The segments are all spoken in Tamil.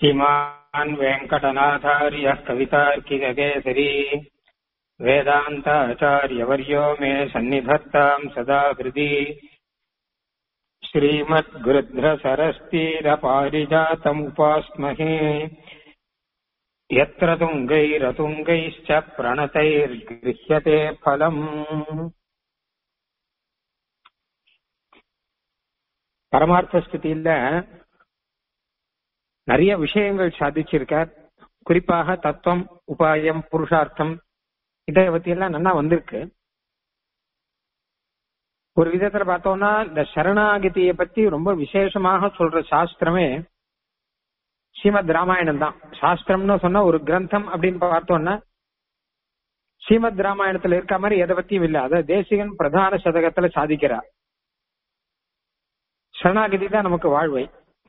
श्रीमान् वेङ्कटनाथार्यः कवितार्किककेसरी वेदान्ताचार्यवर्यो मे सन्निधत्ताम् सदा हृदि श्रीमद्गृध्रसरस्तीरपारिजातमुपास्महे यत्र तुङ्गैरतुङ्गैश्च प्रणतैर्गृह्यते फलम् பரமார்த்த ஸ்திதியில நிறைய விஷயங்கள் சாதிச்சிருக்கார் குறிப்பாக தத்துவம் உபாயம் புருஷார்த்தம் இதை பத்தி எல்லாம் நல்லா வந்திருக்கு ஒரு விதத்துல பார்த்தோம்னா இந்த சரணாகதியை பத்தி ரொம்ப விசேஷமாக சொல்ற சாஸ்திரமே ஸ்ரீமத் ராமாயணம் தான் சாஸ்திரம்னு சொன்னா ஒரு கிரந்தம் அப்படின்னு பார்த்தோம்னா ஸ்ரீமத் ராமாயணத்துல இருக்க மாதிரி எதை பத்தியும் இல்லை அதை தேசிகன் பிரதான சதகத்துல சாதிக்கிறார் சரணாகதி தான் நமக்கு வாழ்வை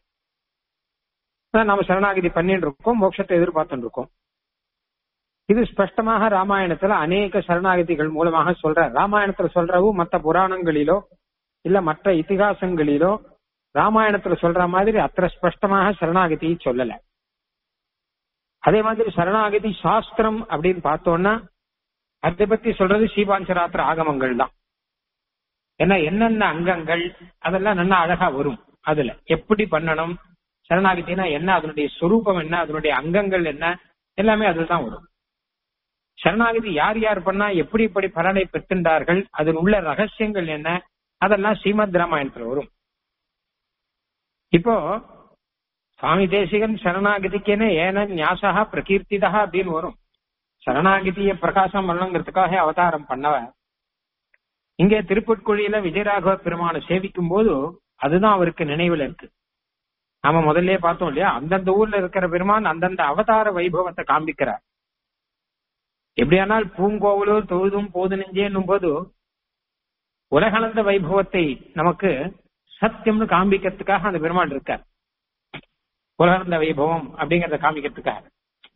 நம்ம சரணாகதி பண்ணிட்டு இருக்கோம் மோட்சத்தை எதிர்பார்த்துட்டு இருக்கோம் இது ஸ்பஷ்டமாக ராமாயணத்துல அநேக சரணாகதிகள் மூலமாக சொல்ற ராமாயணத்துல சொல்றவு மற்ற புராணங்களிலோ இல்ல மற்ற இத்திகாசங்களிலோ ராமாயணத்துல சொல்ற மாதிரி அத்த ஸ்பஷ்டமாக சரணாகதி சொல்லல அதே மாதிரி சரணாகதி சாஸ்திரம் அப்படின்னு பார்த்தோம்னா அதை பத்தி சொல்றது ஸ்ரீபாஞ்சராத்திர ஆகமங்கள் தான் ஏன்னா என்னென்ன அங்கங்கள் அதெல்லாம் நல்லா அழகா வரும் அதுல எப்படி பண்ணணும் சரணாகதினா என்ன அதனுடைய சொரூபம் என்ன அதனுடைய அங்கங்கள் என்ன எல்லாமே அதுதான் வரும் சரணாகதி யார் யார் பண்ணா எப்படி எப்படி பலனை பெற்றுண்டார்கள் அதன் உள்ள ரகசியங்கள் என்ன அதெல்லாம் ஸ்ரீமத் ராமாயணத்துல வரும் இப்போ சுவாமி தேசிகன் சரணாகதிக்கேன ஏன ஞாசகா பிரகீர்த்திதா அப்படின்னு வரும் சரணாகதியை பிரகாசம் பண்ணணுங்கிறதுக்காக அவதாரம் பண்ணவன் இங்கே திருப்புட்குழியில விஜயராகவ பெருமானை சேவிக்கும் போது அதுதான் அவருக்கு நினைவுல இருக்கு நாம முதல்ல பார்த்தோம் இல்லையா அந்தந்த ஊர்ல இருக்கிற பெருமான் அந்தந்த அவதார வைபவத்தை காண்பிக்கிறார் எப்படியானால் பூங்கோவலூர் தொழுதும் போது நெஞ்சேன்னும் போது உலகளந்த வைபவத்தை நமக்கு சத்தியம்னு காண்பிக்கிறதுக்காக அந்த பெருமான் இருக்கார் உலகளந்த வைபவம் அப்படிங்கறத காண்பிக்கிறதுக்காக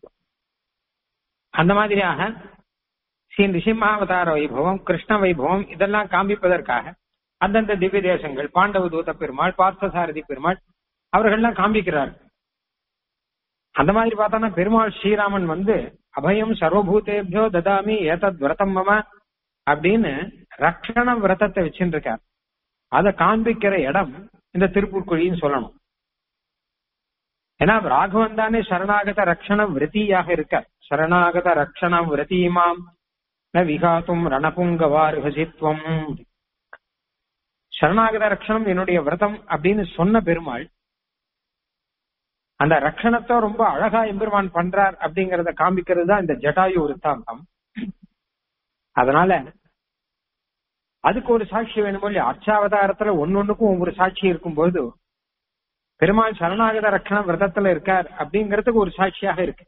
அந்த மாதிரியாக ஸ்ரீ நிசிம்மாவதார வைபவம் கிருஷ்ண வைபவம் இதெல்லாம் காண்பிப்பதற்காக அந்தந்த திவ்ய தேசங்கள் பாண்டவ தூத பெருமாள் பார்த்தசாரதி பெருமாள் அவர்கள்லாம் காண்பிக்கிறார் அந்த மாதிரி பார்த்தோம்னா பெருமாள் ஸ்ரீராமன் வந்து அபயம் சர்வபூதேபியோ ததாமி ஏதத் விரதம் மம அப்படின்னு ரக்ஷண விரதத்தை வச்சுட்டு இருக்கார் அதை காண்பிக்கிற இடம் இந்த திருப்பூர்குழின்னு சொல்லணும் ஏன்னா ராகவன் தானே சரணாகத ரக்ஷண விரதியாக இருக்கார் சரணாகத ரக்ஷண விரதிமாம் ந விகாத்தும் ரணபுங்கவார்ஹசித்வம் சரணாகத ரக்ஷணம் என்னுடைய விரதம் அப்படின்னு சொன்ன பெருமாள் அந்த ரக்ஷணத்தை ரொம்ப அழகா எம்பெருமான் பண்றார் அப்படிங்கறத காமிக்கிறது தான் இந்த ஜட்டாயு விருத்தாந்தம் அதனால அதுக்கு ஒரு சாட்சி வேணும் இல்லையா அர்ச்சாவதாரத்துல ஒன்னொன்னுக்கும் ஒவ்வொரு சாட்சி இருக்கும்போது பெருமாள் சரணாகத ரக்ஷண விரதத்துல இருக்கார் அப்படிங்கறதுக்கு ஒரு சாட்சியாக இருக்கு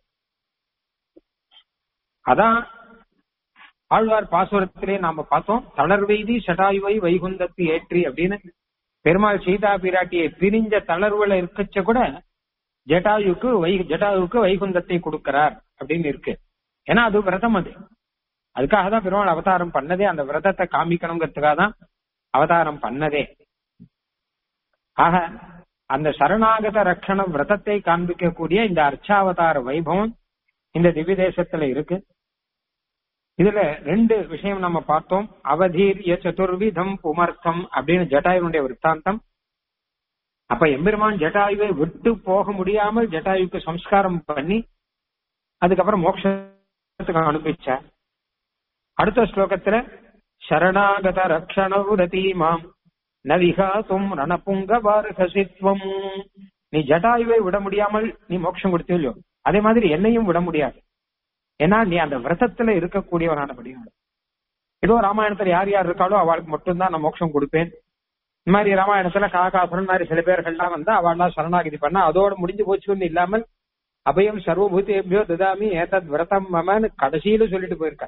அதான் ஆழ்வார் பாசுரத்திலே நாம பார்த்தோம் தளர்வெய்தி சடாயுவை வைகுந்தத்து ஏற்றி அப்படின்னு பெருமாள் சீதா பிராட்டியை பிரிஞ்ச தளர்வுல இருக்கச்ச கூட ஜட்டாயுக்கு வை ஜட்டாயுக்கு வைகுந்தத்தை கொடுக்கிறார் அப்படின்னு இருக்கு ஏன்னா அது விரதம் அது அதுக்காக தான் பெருமாள் அவதாரம் பண்ணதே அந்த விரதத்தை காமிக்கணுங்கிறதுக்காக தான் அவதாரம் பண்ணதே ஆக அந்த சரணாகத ரட்சண விரதத்தை காண்பிக்கக்கூடிய இந்த அர்ச்சாவதார வைபவம் இந்த திவ்ய தேசத்துல இருக்கு இதுல ரெண்டு விஷயம் நம்ம பார்த்தோம் அவதீரிய சதுர்விதம் புமர்த்தம் அப்படின்னு ஜட்டாயுடைய விற்த்தாந்தம் அப்ப எம்பெருமான் ஜட்டாயுவை விட்டு போக முடியாமல் ஜட்டாயுக்கு சம்ஸ்காரம் பண்ணி அதுக்கப்புறம் மோட்சத்துக்கு அனுப்பிச்சார் அடுத்த ஸ்லோகத்துல சரணாகத ரக்ஷணவுரதி மாம் நவிகாத்தும் ரணபுங்க வார்கசித்வம் நீ ஜட்டாயுவை விட முடியாமல் நீ மோட்சம் கொடுத்தே இல்லையோ அதே மாதிரி என்னையும் விட முடியாது ஏன்னா நீ அந்த விரதத்துல இருக்கக்கூடியவனானபடியும் ஏதோ ராமாயணத்துல யார் யார் இருக்காளோ அவளுக்கு மட்டும்தான் நான் மோட்சம் கொடுப்பேன் இந்த மாதிரி ராமாயணத்துல காகாசுரன் மாதிரி சில பேர்கள்லாம் வந்தா அவள்லாம் சரணாகிதி பண்ணா அதோட முடிஞ்சு போச்சுன்னு இல்லாமல் அபயம் சர்வபூதேபியோ ததாமி ஏதத் விரதம் மமன்னு கடைசியில சொல்லிட்டு போயிருக்க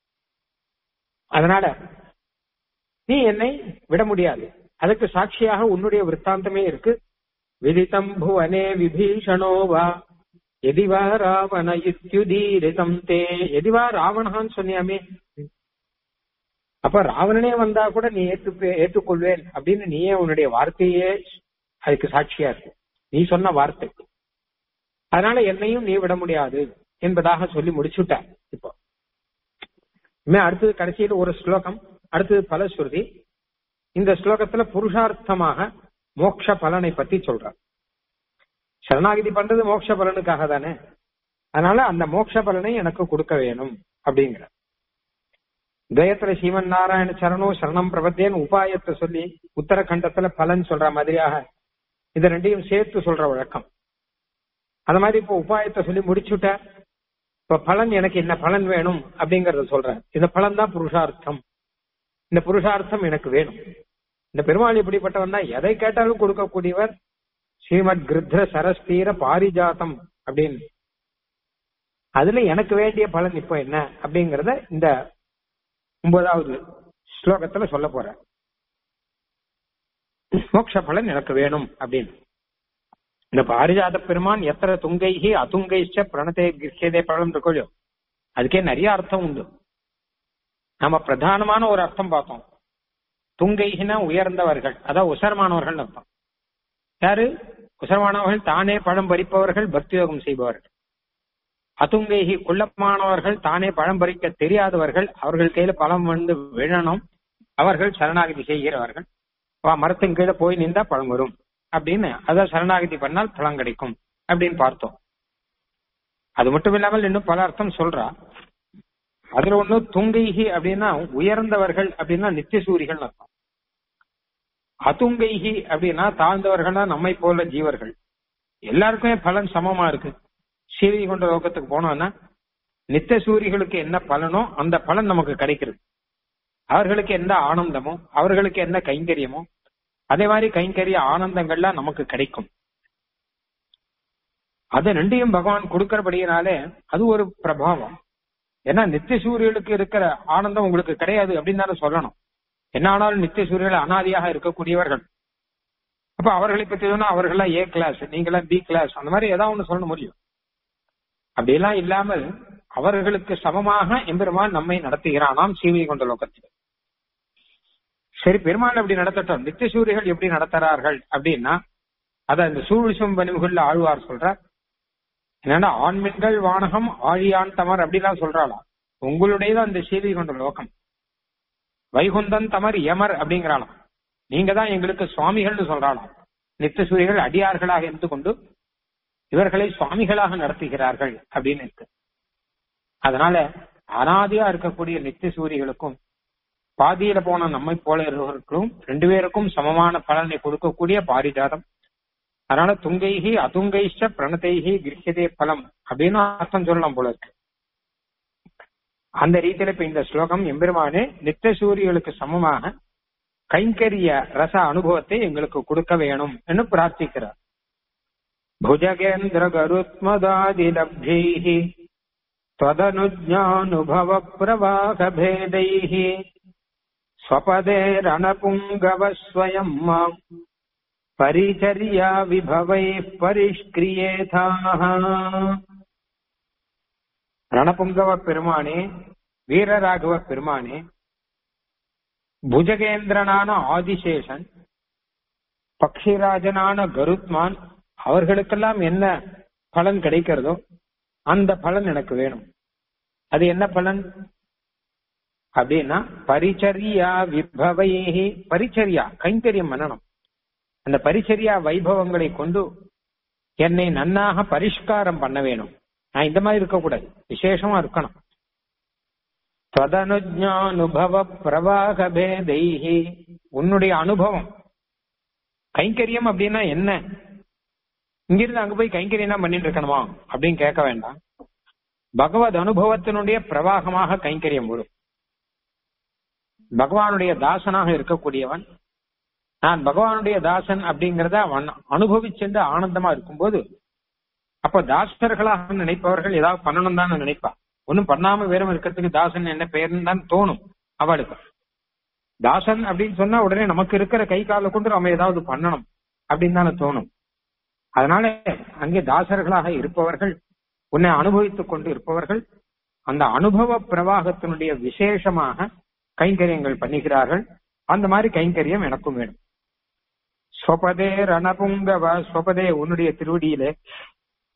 அதனால நீ என்னை விட முடியாது அதுக்கு சாட்சியாக உன்னுடைய விற்த்தாந்தமே இருக்கு விதித்தம் புவனே விபீஷணோவா எதிவா ராவண இத்யுதீரிதம் தே எதிவா ராவணான்னு சொன்னியாமே அப்ப ராவணனே வந்தா கூட நீ ஏற்று ஏற்றுக்கொள்வேன் அப்படின்னு நீயே உன்னுடைய வார்த்தையே அதுக்கு சாட்சியா இருக்கு நீ சொன்ன வார்த்தை அதனால என்னையும் நீ விட முடியாது என்பதாக சொல்லி முடிச்சுட்டார் இப்போ இனிமே அடுத்தது கடைசியில் ஒரு ஸ்லோகம் அடுத்தது பல ஸ்ருதி இந்த ஸ்லோகத்துல புருஷார்த்தமாக மோட்ச பலனை பத்தி சொல்றார் சரணாகிதி பண்றது மோட்ச பலனுக்காக தானே அதனால அந்த மோட்ச பலனை எனக்கு கொடுக்க வேணும் அப்படிங்கிற துவயத்துல சீவன் நாராயண சரணம் சரணம் பிரபத்தேன்னு உபாயத்தை சொல்லி உத்தரகண்டத்துல பலன் சொல்ற மாதிரியாக இது ரெண்டையும் சேர்த்து சொல்ற வழக்கம் அந்த மாதிரி இப்போ உபாயத்தை சொல்லி முடிச்சுட்ட இப்ப பலன் எனக்கு என்ன பலன் வேணும் அப்படிங்கறத சொல்றேன் இந்த பலன் தான் புருஷார்த்தம் இந்த புருஷார்த்தம் எனக்கு வேணும் இந்த பெருமாள் இப்படிப்பட்டவன் தான் எதை கேட்டாலும் கொடுக்கக்கூடியவர் ஸ்ரீமத் கிருத்ர சரஸ்தீர பாரிஜாத்தம் அப்படின்னு அதுல எனக்கு வேண்டிய பலன் இப்போ என்ன அப்படிங்கறத இந்த ஒன்பதாவது ஸ்லோகத்துல சொல்ல போற மோட்ச பலன் எனக்கு வேணும் அப்படின்னு இந்த பாரிஜாத பெருமான் எத்தனை துங்கைகி அதுங்கைச்ச பிரணத்தை கிருஷ்யதே பலம் இருக்கோ அதுக்கே நிறைய அர்த்தம் உண்டு நம்ம பிரதானமான ஒரு அர்த்தம் பார்த்தோம் துங்கைகினா உயர்ந்தவர்கள் அதான் உசரமானவர்கள் அர்த்தம் யாரு உசரமானவர்கள் தானே பழம் பறிப்பவர்கள் பக்தி யோகம் செய்பவர்கள் அதுங்கைகி குள்ளமானவர்கள் தானே பழம் பறிக்க தெரியாதவர்கள் அவர்கள் கையில பழம் வந்து விழணும் அவர்கள் சரணாகதி செய்கிறவர்கள் மரத்தின் கீழே போய் நின்றா பழம் வரும் அப்படின்னு அதான் சரணாகதி பண்ணால் பலன் கிடைக்கும் அப்படின்னு பார்த்தோம் அது மட்டும் இல்லாமல் இன்னும் பல அர்த்தம் சொல்றா அதுல ஒண்ணு துங்கைகி அப்படின்னா உயர்ந்தவர்கள் அப்படின்னா நித்தியசூரிகள் அர்த்தம் அதுங்கைகி அப்படின்னா தாழ்ந்தவர்கள்னா நம்மை போல ஜீவர்கள் எல்லாருக்குமே பலன் சமமா இருக்கு சீவி கொண்ட லோகத்துக்கு போனோம்னா நித்திய சூரிகளுக்கு என்ன பலனோ அந்த பலன் நமக்கு கிடைக்கிறது அவர்களுக்கு என்ன ஆனந்தமோ அவர்களுக்கு என்ன கைங்கரியமோ அதே மாதிரி கைங்கரிய ஆனந்தங்கள்லாம் நமக்கு கிடைக்கும் அது ரெண்டையும் பகவான் கொடுக்கறபடியினாலே அது ஒரு பிரபாவம் ஏன்னா நித்திய சூரியனுக்கு இருக்கிற ஆனந்தம் உங்களுக்கு கிடையாது அப்படின்னு தானே சொல்லணும் என்ன ஆனாலும் நித்திய சூரியர்கள் அனாதியாக இருக்கக்கூடியவர்கள் அப்ப அவர்களை பத்தி சொன்னா அவர்களா ஏ கிளாஸ் நீங்களாம் பி கிளாஸ் அந்த மாதிரி ஏதாவது ஒண்ணு சொல்ல முடியும் அப்படியெல்லாம் இல்லாமல் அவர்களுக்கு சமமாக எம்பெருமான் நம்மை நடத்துகிறானாம் சீவி கொண்ட லோகத்தில் சரி பெருமாள் எப்படி நடத்தட்டும் நித்திய சூரியர்கள் எப்படி நடத்துறார்கள் அப்படின்னா அத இந்த சூழிசும் பணிவுகள்ல ஆழ்வார் சொல்றார் என்னன்னா ஆண்மீன்கள் வானகம் ஆழியான் தமர் அப்படிலாம் சொல்றாளாம் உங்களுடையதான் அந்த சீவி கொண்ட லோகம் வைகுந்தன் தமர் யமர் அப்படிங்கிறாளாம் நீங்க தான் எங்களுக்கு சுவாமிகள்னு சொல்றாளாம் நித்திய சூரியர்கள் அடியார்களாக இருந்து கொண்டு இவர்களை சுவாமிகளாக நடத்துகிறார்கள் அப்படின்னு இருக்கு அதனால அனாதியா இருக்கக்கூடிய நித்திய சூரிகளுக்கும் பாதியில போன நம்மை போல இருவர்களுக்கும் ரெண்டு பேருக்கும் சமமான பலனை கொடுக்கக்கூடிய பாரிஜாதம் அதனால துங்கைகி அதுங்கைஷ்ட பிரணதைகி கிரகியதே பலம் அப்படின்னு அர்த்தம் சொல்லலாம் போல இருக்கு அந்த ரீதியில இப்ப இந்த ஸ்லோகம் எம்பெருமானே நித்திய சூரியர்களுக்கு சமமாக கைங்கரிய ரச அனுபவத்தை எங்களுக்கு கொடுக்க வேணும் என்று பிரார்த்திக்கிறார் भुजगेन्द्र गरुत्मदादिलब्धैः त्वदनुज्ञानुभव प्रवाहभेदैः स्वपदे रणपुङ्गव स्वयम् माम् परिचर्या विभवैः परिष्क्रियेथाः ரணபுங்கவ பெருமானே வீரராகவ பெருமானே புஜகேந்திரனான ஆதிசேஷன் பக்ஷிராஜனான கருத்மான் அவர்களுக்கெல்லாம் என்ன பலன் கிடைக்கிறதோ அந்த பலன் எனக்கு வேணும் அது என்ன பலன் அப்படின்னா பரிச்சரியா விபவையே பரிச்சரியா கைங்கரியம் பண்ணணும் அந்த பரிச்சரியா வைபவங்களை கொண்டு என்னை நன்னாக பரிஷ்காரம் பண்ண வேணும் நான் இந்த மாதிரி இருக்கக்கூடாது விசேஷமா இருக்கணும் ததனுஜானுபவ பிரவாக பேதைஹி உன்னுடைய அனுபவம் கைங்கரியம் அப்படின்னா என்ன இங்கிருந்து அங்க போய் கைங்கரியம் பண்ணிட்டு இருக்கணுமா அப்படின்னு கேட்க வேண்டாம் பகவத் அனுபவத்தினுடைய பிரவாகமாக கைங்கரியம் வரும் பகவானுடைய தாசனாக இருக்கக்கூடியவன் நான் பகவானுடைய தாசன் அப்படிங்கறத அவன் அனுபவிச்சென்று ஆனந்தமா இருக்கும்போது அப்ப தாசர்களாக நினைப்பவர்கள் ஏதாவது பண்ணணும் தான் நினைப்பா ஒன்னும் பண்ணாம வெறும் இருக்கிறதுக்கு தாசன் என்ன பெயர்னு தான் தோணும் அவளுக்கு தாசன் அப்படின்னு சொன்னா உடனே நமக்கு இருக்கிற கை கால கொண்டு நம்ம ஏதாவது பண்ணணும் அப்படின்னு தானே தோணும் அதனால அங்கே தாசர்களாக இருப்பவர்கள் உன்னை அனுபவித்துக் கொண்டு இருப்பவர்கள் அந்த அனுபவ பிரவாகத்தினுடைய விசேஷமாக கைங்கரியங்கள் பண்ணுகிறார்கள் அந்த மாதிரி கைங்கரியம் எனக்கும் வேணும் ஸ்வபதே ரணபுங்கவ ஸ்வபதே உன்னுடைய திருவடியிலே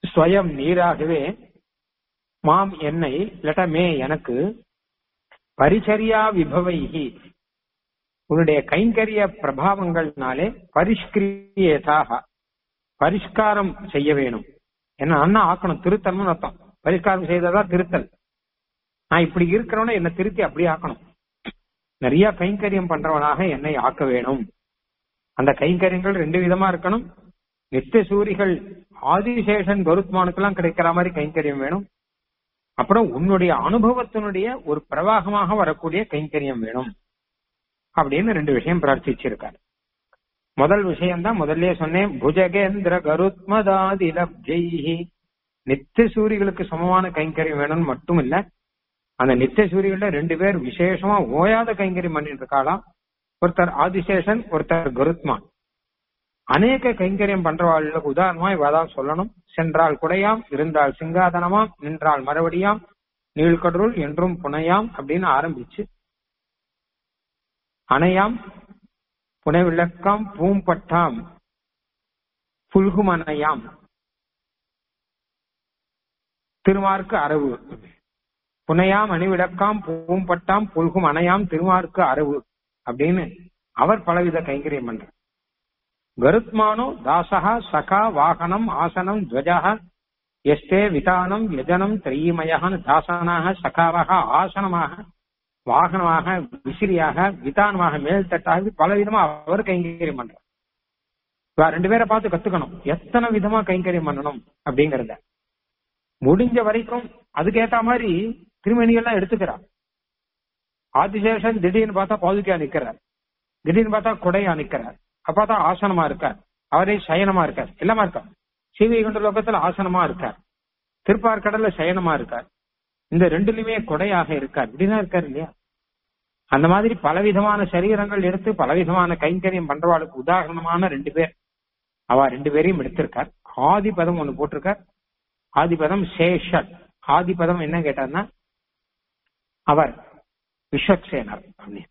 ஸ்வயம் நீராகவே மாம் என்னை லட்ட மே எனக்கு பரிச்சரியா விபவைகி உன்னுடைய கைங்கரிய பிரபாவங்கள்னாலே பரிஷ்கிரியதாக பரிஷ்காரம் செய்ய வேணும் என்ன அண்ணா ஆக்கணும் திருத்தல்னு அர்த்தம் பரிஷ்காரம் செய்ததா திருத்தல் நான் இப்படி இருக்கிறவன என்னை திருத்தி அப்படியே ஆக்கணும் நிறைய கைங்கரியம் பண்றவனாக என்னை ஆக்க வேணும் அந்த கைங்கரியங்கள் ரெண்டு விதமா இருக்கணும் நித்திய சூரிகள் ஆதிசேஷன் கருத்மானுக்கெல்லாம் கிடைக்கிற மாதிரி கைங்கரியம் வேணும் அப்புறம் உன்னுடைய அனுபவத்தினுடைய ஒரு பிரவாகமாக வரக்கூடிய கைங்கரியம் வேணும் அப்படின்னு ரெண்டு விஷயம் பிரார்த்திச்சிருக்காரு முதல் விஷயம் தான் முதல்ல சொன்னேன் புஜகேந்திர கருத்மதாதி லப்ஜெய்ஹி நித்திய சூரிகளுக்கு சமமான கைங்கரியம் வேணும்னு மட்டும் இல்ல அந்த நித்திய சூரியர்கள ரெண்டு பேர் விசேஷமா ஓயாத கைங்கரியம் பண்ணிட்டு இருக்காளாம் ஒருத்தர் ஆதிசேஷன் ஒருத்தர் கருத்மான் அநேக கைங்கரியம் பண்றவாளுக்கு உதாரணமா இவதான் சொல்லணும் சென்றால் குடையாம் இருந்தால் சிங்காதனமாம் நின்றால் மறுபடியாம் நீழ்கடருள் என்றும் புனையாம் அப்படின்னு ஆரம்பிச்சு அணையாம் புனைவிளக்காம் பூம்பட்டாம் புல்குமனையாம் திருமார்க்கு அரவு புனையாம் அணிவிளக்காம் பூம்பட்டாம் புல்கும் அணையாம் திருமார்க்கு அரவு அப்படின்னு அவர் பலவித கைங்கரியம் பண்றார் கருத்மானோ தாசகா சகா வாகனம் ஆசனம் துவஜா எஸ்தே விதானம் யஜனம் திரையமயகான் தாசனாக சகாவாக ஆசனமாக வாகனமாக விசிறியாக விதானமாக மேல்தட்டாக பல விதமா அவர் கைங்கரியம் பண்றார் இவ ரெண்டு பேரை பார்த்து கத்துக்கணும் எத்தனை விதமா கைங்கரியம் பண்ணணும் அப்படிங்கறத முடிஞ்ச வரைக்கும் அதுக்கேத்த மாதிரி திருமணிகள்லாம் எடுத்துக்கிறார் ஆதிசேஷன் திடீர்னு பார்த்தா பாதுகையா நிக்கிறார் திடீர்னு பார்த்தா கொடையா நிக்கிறார் அப்ப பார்த்தா ஆசனமா இருக்கார் அவரே சயனமா இருக்கார் எல்லாமா இருக்கார் சிவகண்ட லோகத்துல ஆசனமா இருக்கார் திருப்பார்கடல்ல சயனமா இருக்கார் இந்த ரெண்டுலயுமே கொடையாக இருக்கார் இப்படிதான் இருக்காரு இல்லையா அந்த மாதிரி பலவிதமான சரீரங்கள் எடுத்து பலவிதமான கைங்கரியம் பண்றவாளுக்கு உதாரணமான ரெண்டு பேர் அவ ரெண்டு பேரையும் எடுத்திருக்கார் ஆதிபதம் ஒண்ணு போட்டிருக்கார் ஆதிபதம் சேஷன் ஆதிபதம் என்ன கேட்டார்னா அவர் விஸ்வக்சேனர் அப்படின்னு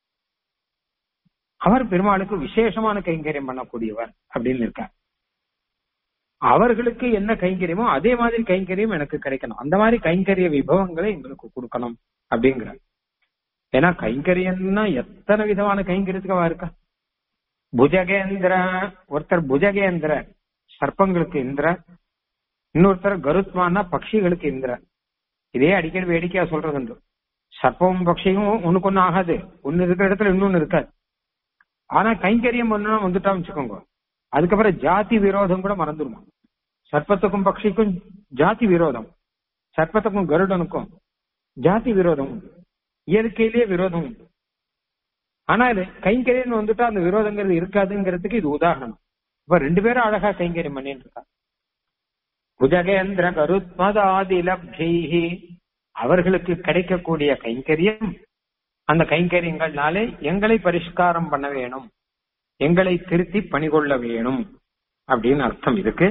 அவர் பெருமாளுக்கு விசேஷமான கைங்கரியம் பண்ணக்கூடியவர் அப்படின்னு இருக்கார் அவர்களுக்கு என்ன கைங்கரியமோ அதே மாதிரி கைங்கரியம் எனக்கு கிடைக்கணும் அந்த மாதிரி கைங்கரிய விபவங்களை எங்களுக்கு கொடுக்கணும் அப்படிங்கிறார் ஏன்னா கைங்கரியம்னா எத்தனை விதமான கைங்கரியத்துக்கு அவ இருக்கா புஜகேந்திர ஒருத்தர் புஜகேந்திர சர்ப்பங்களுக்கு இந்திர இன்னொருத்தர் கருத்மானா பட்சிகளுக்கு இந்திர இதே அடிக்கடி வேடிக்கையா சொல்றது உண்டு சர்ப்பமும் பட்சியும் ஒண்ணுக்கு ஒண்ணு ஆகாது ஒண்ணு இருக்கிற இடத்துல இன்னொன்னு இருக்காது ஆனா கைங்கரியம் ஒண்ணு வந்துட்டா வச்சுக்கோங்க அதுக்கப்புறம் ஜாதி விரோதம் கூட மறந்துடுமா சர்ப்பத்துக்கும் பக்ஷிக்கும் ஜாதி விரோதம் சர்ப்பத்துக்கும் கருடனுக்கும் ஜாதி விரோதம் உண்டு இயற்கையிலேயே விரோதம் உண்டு ஆனா இது கைங்கரியம் வந்துட்டா அந்த விரோதங்கிறது இருக்காதுங்கிறதுக்கு இது உதாரணம் இப்ப ரெண்டு பேரும் அழகா கைங்கரியம் பண்ணிட்டு இருக்கா புஜகேந்திர கருத்மதாதி லப்ஜைஹி அவர்களுக்கு கிடைக்கக்கூடிய கைங்கரியம் அந்த கைங்கரியங்கள்னாலே எங்களை பரிஷ்காரம் பண்ண வேணும் எங்களை திருத்தி பணிகொள்ள வேணும் அப்படின்னு அர்த்தம் இதுக்கு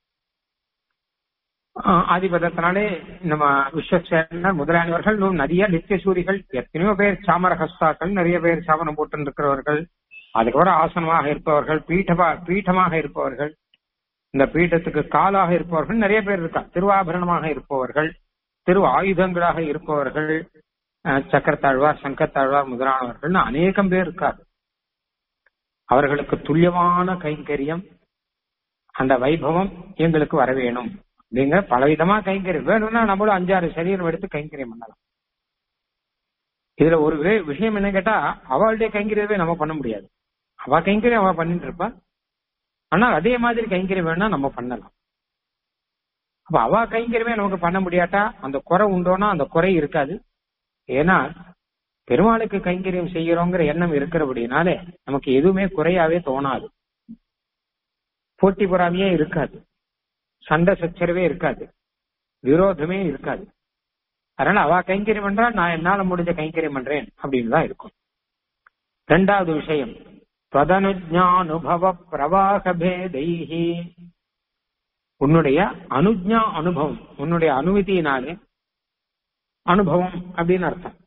ஆதிபதத்தினாலே நம்ம விஸ்வசேனர் முதலானவர்கள் இன்னும் நிறைய நித்தியசூரிகள் எத்தனையோ பேர் சாமரஹஸ்தாக்கள் நிறைய பேர் சாமரம் போட்டு இருக்கிறவர்கள் அதுக்கப்புறம் ஆசனமாக இருப்பவர்கள் பீட்டமா பீட்டமாக இருப்பவர்கள் இந்த பீட்டத்துக்கு காலாக இருப்பவர்கள் நிறைய பேர் இருக்கா திருவாபரணமாக இருப்பவர்கள் திரு ஆயுதங்களாக இருப்பவர்கள் சக்கரத்தாழ்வார் சங்கத்தாழ்வார் முதலானவர்கள் அநேகம் பேர் இருக்கார் அவர்களுக்கு துல்லியமான கைங்கரியம் அந்த வைபவம் எங்களுக்கு வர வேணும் அப்படிங்கிற பலவிதமா கைங்கரியம் வேணும்னா நம்மளும் அஞ்சாறு சரீரம் எடுத்து கைங்கரியம் பண்ணலாம் இதுல ஒரு விஷயம் என்ன கேட்டா அவளுடைய கைங்கரியவே நம்ம பண்ண முடியாது அவ கைங்கரியம் அவ பண்ணிட்டு இருப்பா ஆனா அதே மாதிரி கைங்கரியம் வேணா நம்ம பண்ணலாம் அப்ப அவ கைங்கரியமே நமக்கு பண்ண முடியாட்டா அந்த குறை உண்டோனா அந்த குறை இருக்காது ஏன்னா பெருமாளுக்கு கைங்கரியம் செய்யறோங்கிற எண்ணம் இருக்கிறபடினாலே நமக்கு எதுவுமே குறையாவே தோணாது போட்டி பொறாமையே இருக்காது சண்டை சச்சரவே இருக்காது விரோதமே இருக்காது அதனால அவ கைங்கரியம் பண்றா நான் என்னால முடிஞ்ச கைங்கரியம் பண்றேன் அப்படின்னு தான் இருக்கும் ரெண்டாவது விஷயம் ததனுஜானுபவ பிரவாக பேதைஹி உன்னுடைய அனுஜா அனுபவம் உன்னுடைய அனுமதியினாலே அனுபவம் அப்படின்னு அர்த்தம்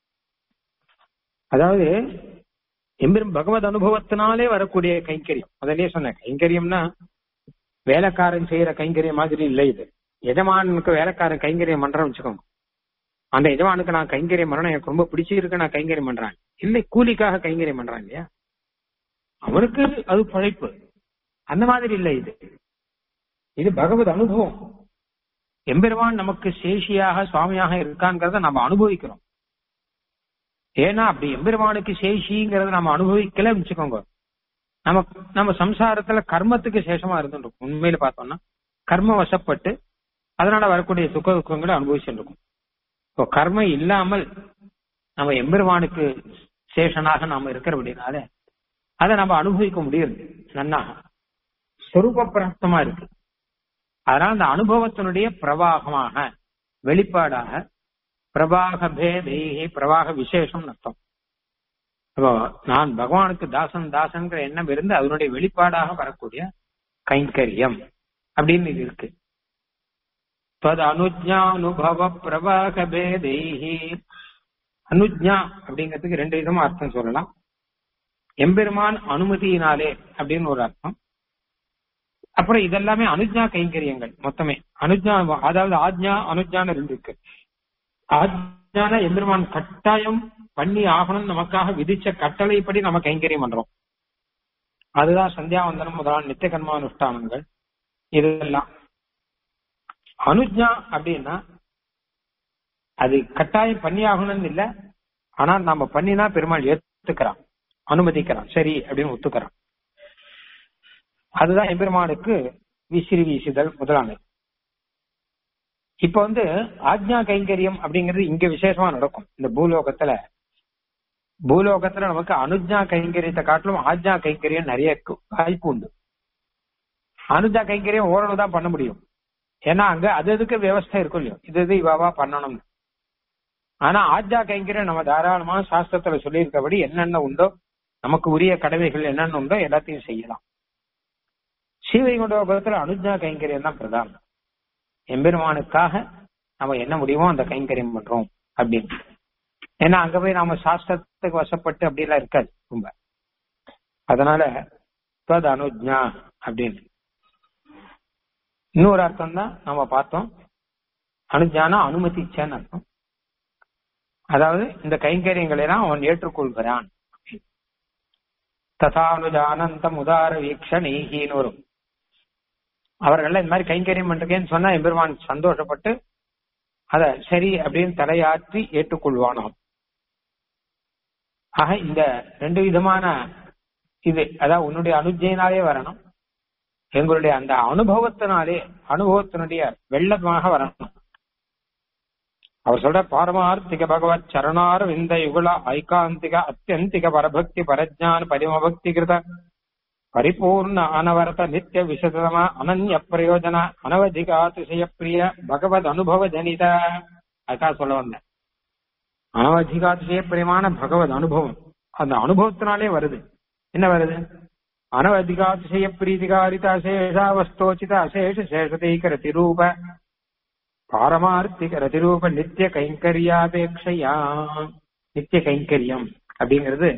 அதாவது எம்பெரும் பகவத் அனுபவத்தினாலே வரக்கூடிய கைங்கரியம் அதிலே சொன்ன கைங்கரியம்னா வேலைக்காரன் செய்யற கைங்கரியம் மாதிரி இல்லை இது எஜமானுக்கு வேலைக்காரன் கைங்கரியம் பண்றேன்னு வச்சுக்கோங்க அந்த எஜமானுக்கு நான் கைங்கரியம் பண்றேன் எனக்கு ரொம்ப பிடிச்சிருக்கு நான் கைங்கரியம் பண்றேன் இல்லை கூலிக்காக கைங்கரியம் பண்றான் இல்லையா அவனுக்கு அது பழைப்பு அந்த மாதிரி இல்லை இது இது பகவத் அனுபவம் எம்பெருமான் நமக்கு சேஷியாக சுவாமியாக இருக்காங்கிறத நம்ம அனுபவிக்கிறோம் ஏன்னா அப்படி எம்பெருமானுக்கு சேஷிங்கிறத நம்ம அனுபவிக்கல வச்சுக்கோங்க நம்ம நம்ம சம்சாரத்துல கர்மத்துக்கு சேஷமா இருந்துருக்கும் உண்மையில பார்த்தோம்னா கர்ம வசப்பட்டு அதனால வரக்கூடிய சுக துக்கங்களை அனுபவிச்சுட்டு இருக்கும் இப்போ கர்மம் இல்லாமல் நம்ம எம்பெருமானுக்கு சேஷனாக நாம இருக்கிறபடினால அதை நம்ம அனுபவிக்க முடியுது நன்னாக சொரூப பிராப்தமா இருக்கு அதனால அந்த அனுபவத்தினுடைய பிரவாகமாக வெளிப்பாடாக பிரபாக பேதையே பிரவாக விசேஷம் அர்த்தம் இப்போ நான் பகவானுக்கு தாசன் தாசன்கிற எண்ணம் இருந்து அதனுடைய வெளிப்பாடாக வரக்கூடிய கைங்கரியம் அப்படின்னு இது இருக்கு தது அனுஜா அனுபவ பிரபாக பேதைஹி அனுஜா அப்படிங்கிறதுக்கு ரெண்டு விதமா அர்த்தம் சொல்லலாம் எம்பெருமான் அனுமதியினாலே அப்படின்னு ஒரு அர்த்தம் அப்புறம் இதெல்லாமே அனுஜா கைங்கரியங்கள் மொத்தமே அனுஜா அதாவது ஆஜ்ஞா அனுஜான்னு ரெண்டு இருக்கு ஆஜ்ஞான எம்பெருமான் கட்டாயம் பண்ணி ஆகணும் நமக்காக விதிச்ச கட்டளைப்படி நம்ம கைங்கரியம் பண்றோம் அதுதான் சந்தியாவந்தனம் முதலான நித்திய கர்மானுஷ்டானங்கள் இதெல்லாம் அனுஜா அப்படின்னா அது கட்டாயம் பண்ணி ஆகணும்னு இல்ல ஆனா நம்ம பண்ணினா பெருமாள் ஏத்துக்கிறான் அனுமதிக்கிறான் சரி அப்படின்னு ஒத்துக்கிறான் அதுதான் எம்பெருமானுக்கு விசிறி வீசுதல் முதலானது இப்ப வந்து ஆஜ்ஞா கைங்கரியம் அப்படிங்கிறது இங்க விசேஷமா நடக்கும் இந்த பூலோகத்துல பூலோகத்துல நமக்கு அனுஜா கைங்கரியத்தை காட்டிலும் ஆஜ்ஞா கைங்கரியம் நிறைய வாய்ப்பு உண்டு அனுஜா கைங்கரியம் ஓரளவு தான் பண்ண முடியும் ஏன்னா அங்க அது அதுக்கு வியவஸ்தை இருக்கும் இல்லையோ இது இது இவாவா பண்ணணும் ஆனா ஆஜ்ஞா கைங்கரியம் நம்ம தாராளமா சாஸ்திரத்துல சொல்லியிருக்கபடி என்னென்ன உண்டோ நமக்கு உரிய கடமைகள் என்னென்ன உண்டோ எல்லாத்தையும் செய்யலாம் ஸ்ரீவைகுண்டோகத்துல அனுஜா கைங்கரியம் தான் பிரதானம் எம்பெருமானுக்காக நம்ம என்ன முடியுமோ அந்த கைங்கரியம் பண்றோம் அப்படின்னு ஏன்னா அங்க போய் நாம சாஸ்திரத்துக்கு வசப்பட்டு அப்படிலாம் இருக்காது ரொம்ப அதனால தது அனுஜா அப்படின்னு இன்னொரு அர்த்தம் தான் நம்ம பார்த்தோம் அனுஜானா அனுமதிச்சேன்னு அர்த்தம் அதாவது இந்த கைங்கரியங்களை எல்லாம் அவன் ஏற்றுக்கொள்கிறான் ததானுஜானந்தம் உதார வீக்ஷணீகின்னு வரும் அவர்கள் இந்த மாதிரி கைங்கரியம் பண்றேன்னு சொன்னா எம்பெருமான் சந்தோஷப்பட்டு அத சரி அப்படின்னு தலையாற்றி ஏற்றுக்கொள்வானாம் ஆக இந்த ரெண்டு விதமான இது அதாவது உன்னுடைய அனுஜயினாலே வரணும் எங்களுடைய அந்த அனுபவத்தினாலே அனுபவத்தினுடைய வெள்ளமாக வரணும் அவர் சொல்ற பாரமார்த்திக பகவத் சரணார் விந்த யுகுல ஐகாந்திக அத்தியந்திக பரபக்தி பரஜான பரிமபக்தி கிருத பரிபூர்ண அனவரத நித்திய விசதம அனன்ய பிரயோஜன அனவதிக அதிசய பிரிய பகவத் அனுபவ ஜனித அதுக்காக சொல்ல வந்தேன் அனவதிகாதிசய பிரியமான பகவத் அனுபவம் அந்த அனுபவத்தினாலே வருது என்ன வருது அனவதிகாதிசய பிரீதிகாரித அசேஷ வஸ்தோச்சித அசேஷ சேஷதைக ரதிரூப பாரமார்த்திக ரதிரூப நித்திய கைங்கரியாபேட்சையா நித்திய கைங்கரியம் அப்படிங்கிறது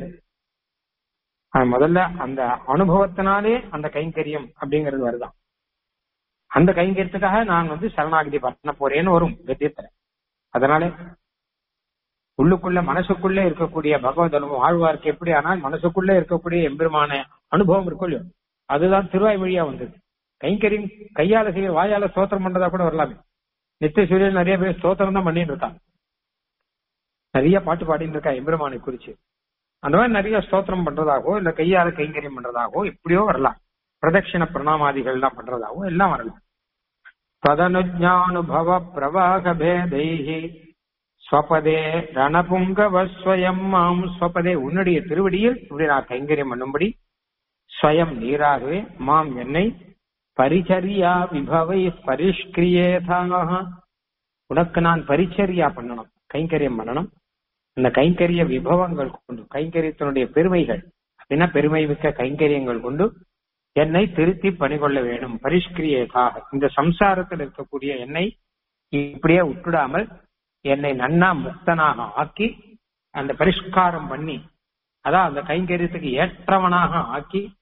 முதல்ல அந்த அனுபவத்தினாலே அந்த கைங்கரியம் அப்படிங்கிறது வருதான் அந்த கைங்கரியத்துக்காக நான் வந்து சரணாகிதி பண்ண போறேன்னு வரும் கத்தியத்துல அதனால உள்ளுக்குள்ள மனசுக்குள்ளே இருக்கக்கூடிய பகவத் அனுபவம் ஆழ்வார்க்கு எப்படி ஆனால் மனசுக்குள்ளே இருக்கக்கூடிய எம்பெருமான அனுபவம் இருக்கும் இல்லையோ அதுதான் திருவாய் வழியா வந்தது கைங்கரியம் கையால செய்ய வாயால ஸ்தோத்திரம் பண்றதா கூட வரலாமே நித்திய சூரியன் நிறைய பேர் ஸ்தோத்திரம் தான் பண்ணிட்டு இருக்காங்க நிறைய பாட்டு பாடிட்டு இருக்கா எம்பெருமானை குறிச்சு அந்த மாதிரி நிறைய ஸ்தோத்திரம் பண்றதாகவோ இல்ல கையால கைங்கரியம் பண்றதாகவோ இப்படியோ வரலாம் பிரதட்சிண பிரணாமாதிகள் எல்லாம் பண்றதாகவோ எல்லாம் வரலாம் ததனுஜானுபவ பிரவாக பேதைஹி ஸ்வபதே ரணபுங்கவஸ்வயம் மாம் ஸ்வபதே உன்னுடைய திருவடியில் இப்படி நான் கைங்கரியம் பண்ணும்படி ஸ்வயம் நீராகவே மாம் என்னை பரிச்சரியா விபவை பரிஷ்கிரியேதாக உனக்கு நான் பரிச்சரியா பண்ணணும் கைங்கரியம் பண்ணணும் அந்த கைங்கரிய விபவங்கள் கொண்டு கைங்கரியத்தினுடைய பெருமைகள் அப்படின்னா பெருமை மிக்க கைங்கரியங்கள் கொண்டு என்னை திருத்தி பணிகொள்ள வேண்டும் பரிஷ்கிரியேதாக இந்த சம்சாரத்தில் இருக்கக்கூடிய என்னை இப்படியே விட்டுடாமல் என்னை நன்னா முக்தனாக ஆக்கி அந்த பரிஷ்காரம் பண்ணி அதான் அந்த கைங்கரியத்துக்கு ஏற்றவனாக ஆக்கி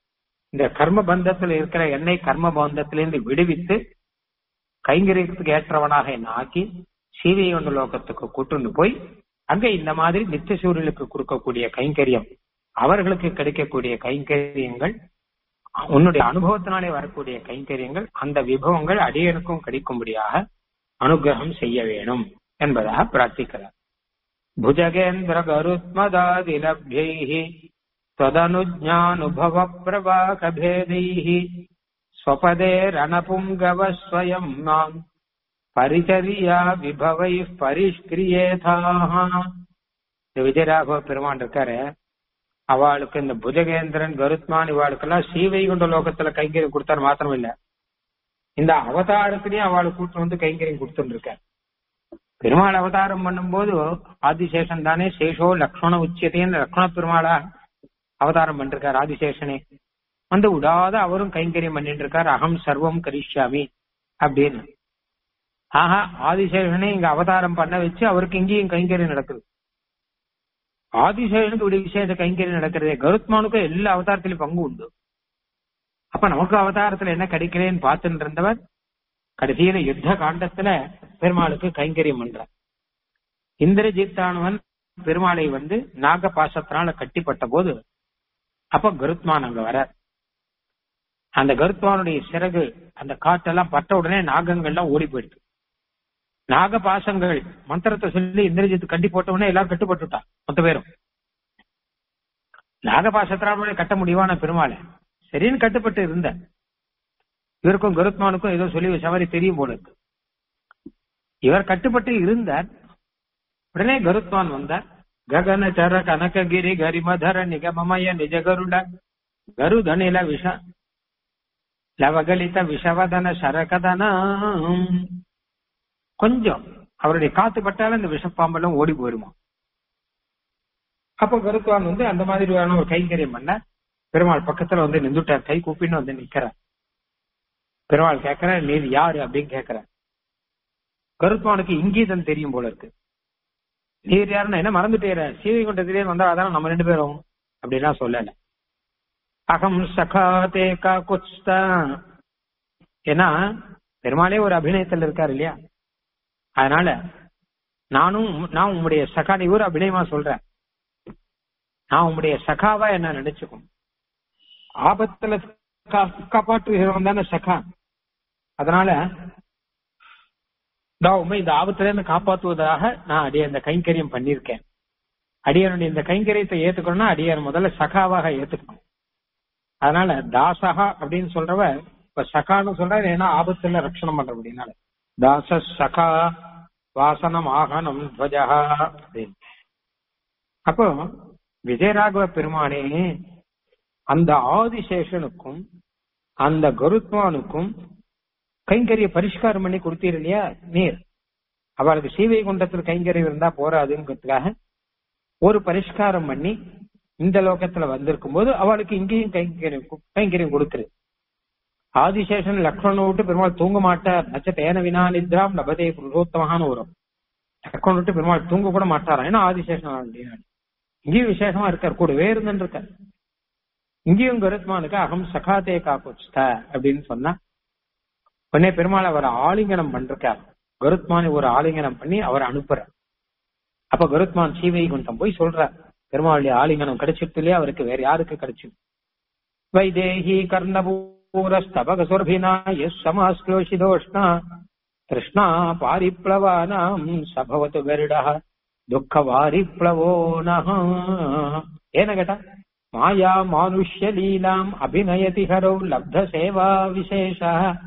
இந்த கர்ம பந்தத்தில் இருக்கிற என்னை கர்ம பந்தத்திலிருந்து விடுவித்து கைங்கரியத்துக்கு ஏற்றவனாக என்ன ஆக்கி சீவையொண்டு லோகத்துக்கு கூட்டுண்டு போய் அங்க இந்த மாதிரி நித்திய சூரியலுக்கு கொடுக்கக்கூடிய கைங்கரியம் அவர்களுக்கு கிடைக்கக்கூடிய கைங்கரியங்கள் உன்னுடைய அனுபவத்தினாலே வரக்கூடிய கைங்கரியங்கள் அந்த விபவங்கள் அடியனுக்கும் கிடைக்கும்படியாக அனுகிரகம் செய்ய வேணும் என்பதாக பிரார்த்திக்கிறார் புஜகேந்திர கருத்மதாதிலப்யை त्वदनुज्ञानुभव प्रवाकभेदैः स्वपदे रणपुङ्गव स्वयम् माम् பரிச்சரியா விபவை பரிஷ்கிரியேதாக இந்த விஜயராகவ பெருமான் இருக்காரு அவளுக்கு இந்த புஜகேந்திரன் கருத்மான் இவாளுக்கெல்லாம் சீவைகுண்ட லோகத்துல கைங்கரியம் கொடுத்தாரு மாத்திரம் இல்ல இந்த அவதாரத்திலையும் அவளுக்கு கூட்டு வந்து கைங்கரியம் கொடுத்துட்டு இருக்காரு பெருமாள் அவதாரம் பண்ணும்போது ஆதிசேஷன் தானே சேஷோ லக்ஷ்மண உச்சியத்தைன்னு லக்ஷ்மண பெருமாளா அவதாரம் பண்ணிருக்கார் ஆதிசேஷனே வந்து விடாத அவரும் கைங்கரியம் பண்ணிட்டு இருக்கார் அகம் சர்வம் கரிஷ்யாமி அப்படின்னு ஆஹா ஆதிசேஷனே இங்க அவதாரம் பண்ண வச்சு அவருக்கு இங்கேயும் கைங்கரியம் நடக்குது ஆதிசேஷனுக்கு இப்படி விசேஷ கைங்கரியம் நடக்கிறதே கருத்மானுக்கும் எல்லா அவதாரத்திலும் பங்கு உண்டு அப்ப நமக்கு அவதாரத்துல என்ன கிடைக்கிறேன்னு பார்த்துட்டு இருந்தவர் கடைசியில யுத்த காண்டத்துல பெருமாளுக்கு கைங்கரியம் பண்றார் இந்திரஜித்தானவன் பெருமாளை வந்து நாக பாசத்தினால கட்டிப்பட்ட போது அப்ப கருத்மான் அங்க வர அந்த கருத்மானுடைய சிறகு அந்த காற்றெல்லாம் பட்ட உடனே நாகங்கள்லாம் ஓடி போயிடுது நாக பாசங்கள் மந்திரத்தை சொல்லி இந்திரஜித் கட்டி போட்ட உடனே எல்லாரும் கட்டுப்பட்டுட்டான் மொத்த பேரும் நாகபாசத்தினால கட்ட முடியுமான பெருமாளை சரின்னு கட்டுப்பட்டு இருந்த இவருக்கும் கருத்மானுக்கும் ஏதோ சொல்லி சவாரி தெரியும் போல இருக்கு இவர் கட்டுப்பட்டு இருந்தார் உடனே கருத்மான் வந்தார் ககன சர கனககிரி கரிமதர நிகமமய நிஜ கருட கருதனில விஷ லவகலித விஷவதன சரகதன கொஞ்சம் அவருடைய காத்து பட்டாலும் இந்த விஷப்பாம்பெல்லாம் ஓடி போயிருமா அப்போ கருத்வான் வந்து அந்த மாதிரியான ஒரு கைங்கரியம் பண்ண பெருமாள் பக்கத்துல வந்து நின்றுட்டார் கை கூப்பின்னு வந்து நிக்கிறார் பெருமாள் கேட்கிற நீர் யாரு அப்படின்னு கேட்கிற கருத்வானுக்கு இங்கீதம் தெரியும் போல இருக்கு நீர் யாருன்னா என்ன மறந்துட்டேற சீவை கொண்டத்திலே வந்தா அதான் நம்ம ரெண்டு பேரும் அப்படிலாம் சொல்லல அகம் சகா தே கா குச்தா ஏன்னா பெருமாளே ஒரு அபிநயத்தில் இருக்காரு இல்லையா அதனால நானும் நான் உங்களுடைய சகா நீ ஒரு அபிநயமா சொல்றேன் நான் உங்களுடைய சகாவா என்ன நினைச்சுக்கும் ஆபத்துல காப்பாற்றுகிறவன் தானே சகா அதனால நான் உண்மை இந்த ஆபத்துல இருந்து காப்பாற்றுவதாக நான் அடிய இந்த கைங்கரியம் பண்ணியிருக்கேன் அடியனுடைய இந்த கைங்கரியத்தை ஏத்துக்கணும்னா அடியார் முதல்ல சகாவாக ஏத்துக்கணும் அதனால தாசகா அப்படின்னு சொல்றவ இப்ப சகான்னு சொல்ற ஏன்னா ஆபத்துல ரட்சணம் பண்ற அப்படின்னால தாச சகா வாசனம் ஆகனம் துவஜா அப்படின்னு அப்போ விஜயராகவ பெருமானே அந்த ஆதிசேஷனுக்கும் அந்த கருத்மானுக்கும் கைங்கரிய பரிஷ்காரம் பண்ணி கொடுத்தீர் இல்லையா நீர் அவளுக்கு சீவை குண்டத்தில் கைங்கரியம் இருந்தா போராதுங்கிறதுக்காக ஒரு பரிஷ்காரம் பண்ணி இந்த லோகத்துல வந்திருக்கும் போது அவளுக்கு இங்கேயும் கைங்கரியம் கைங்கரியம் கொடுத்துரு ஆதிசேஷன் லக்ஷ்மணன் விட்டு பெருமாள் தூங்க மாட்டார் நச்ச தேன வினா நித்ராம் நபதே புருஷோத்தமகான்னு வரும் லக்ஷ்மணன் விட்டு பெருமாள் தூங்க கூட மாட்டாராம் ஏன்னா ஆதிசேஷன் அப்படின்னா இங்கேயும் விசேஷமா இருக்கார் கூடவே இருந்துட்டு இருக்கார் இங்கேயும் கருத்மானுக்கு அகம் சகாதே காக்குச்த அப்படின்னு சொன்னா உடனே பெருமாள் அவர் ஆலிங்கனம் பண்றார் கருத்மான் ஒரு ஆலிங்கனம் பண்ணி அவர் அனுப்புறார் அப்ப கருத்மான் சீவை குண்டம் போய் சொல்றார் பெருமாளுடைய ஆலிங்கனம் கிடைச்சிட்டு இல்லையா அவருக்கு வேற யாருக்கு கிடைச்சு வைதேகி கர்ணபூரஸ்தபக சுரபினா எஸ் சமாஸ்லோஷிதோஷ்ணா கிருஷ்ணா பாரிப்ளவானாம் சபவத்து கருடா துக்க வாரிப்ளவோ நக ஏன கேட்டா மாயா மானுஷ்ய லீலாம் அபிநயதி ஹரோ லப்த சேவா விசேஷ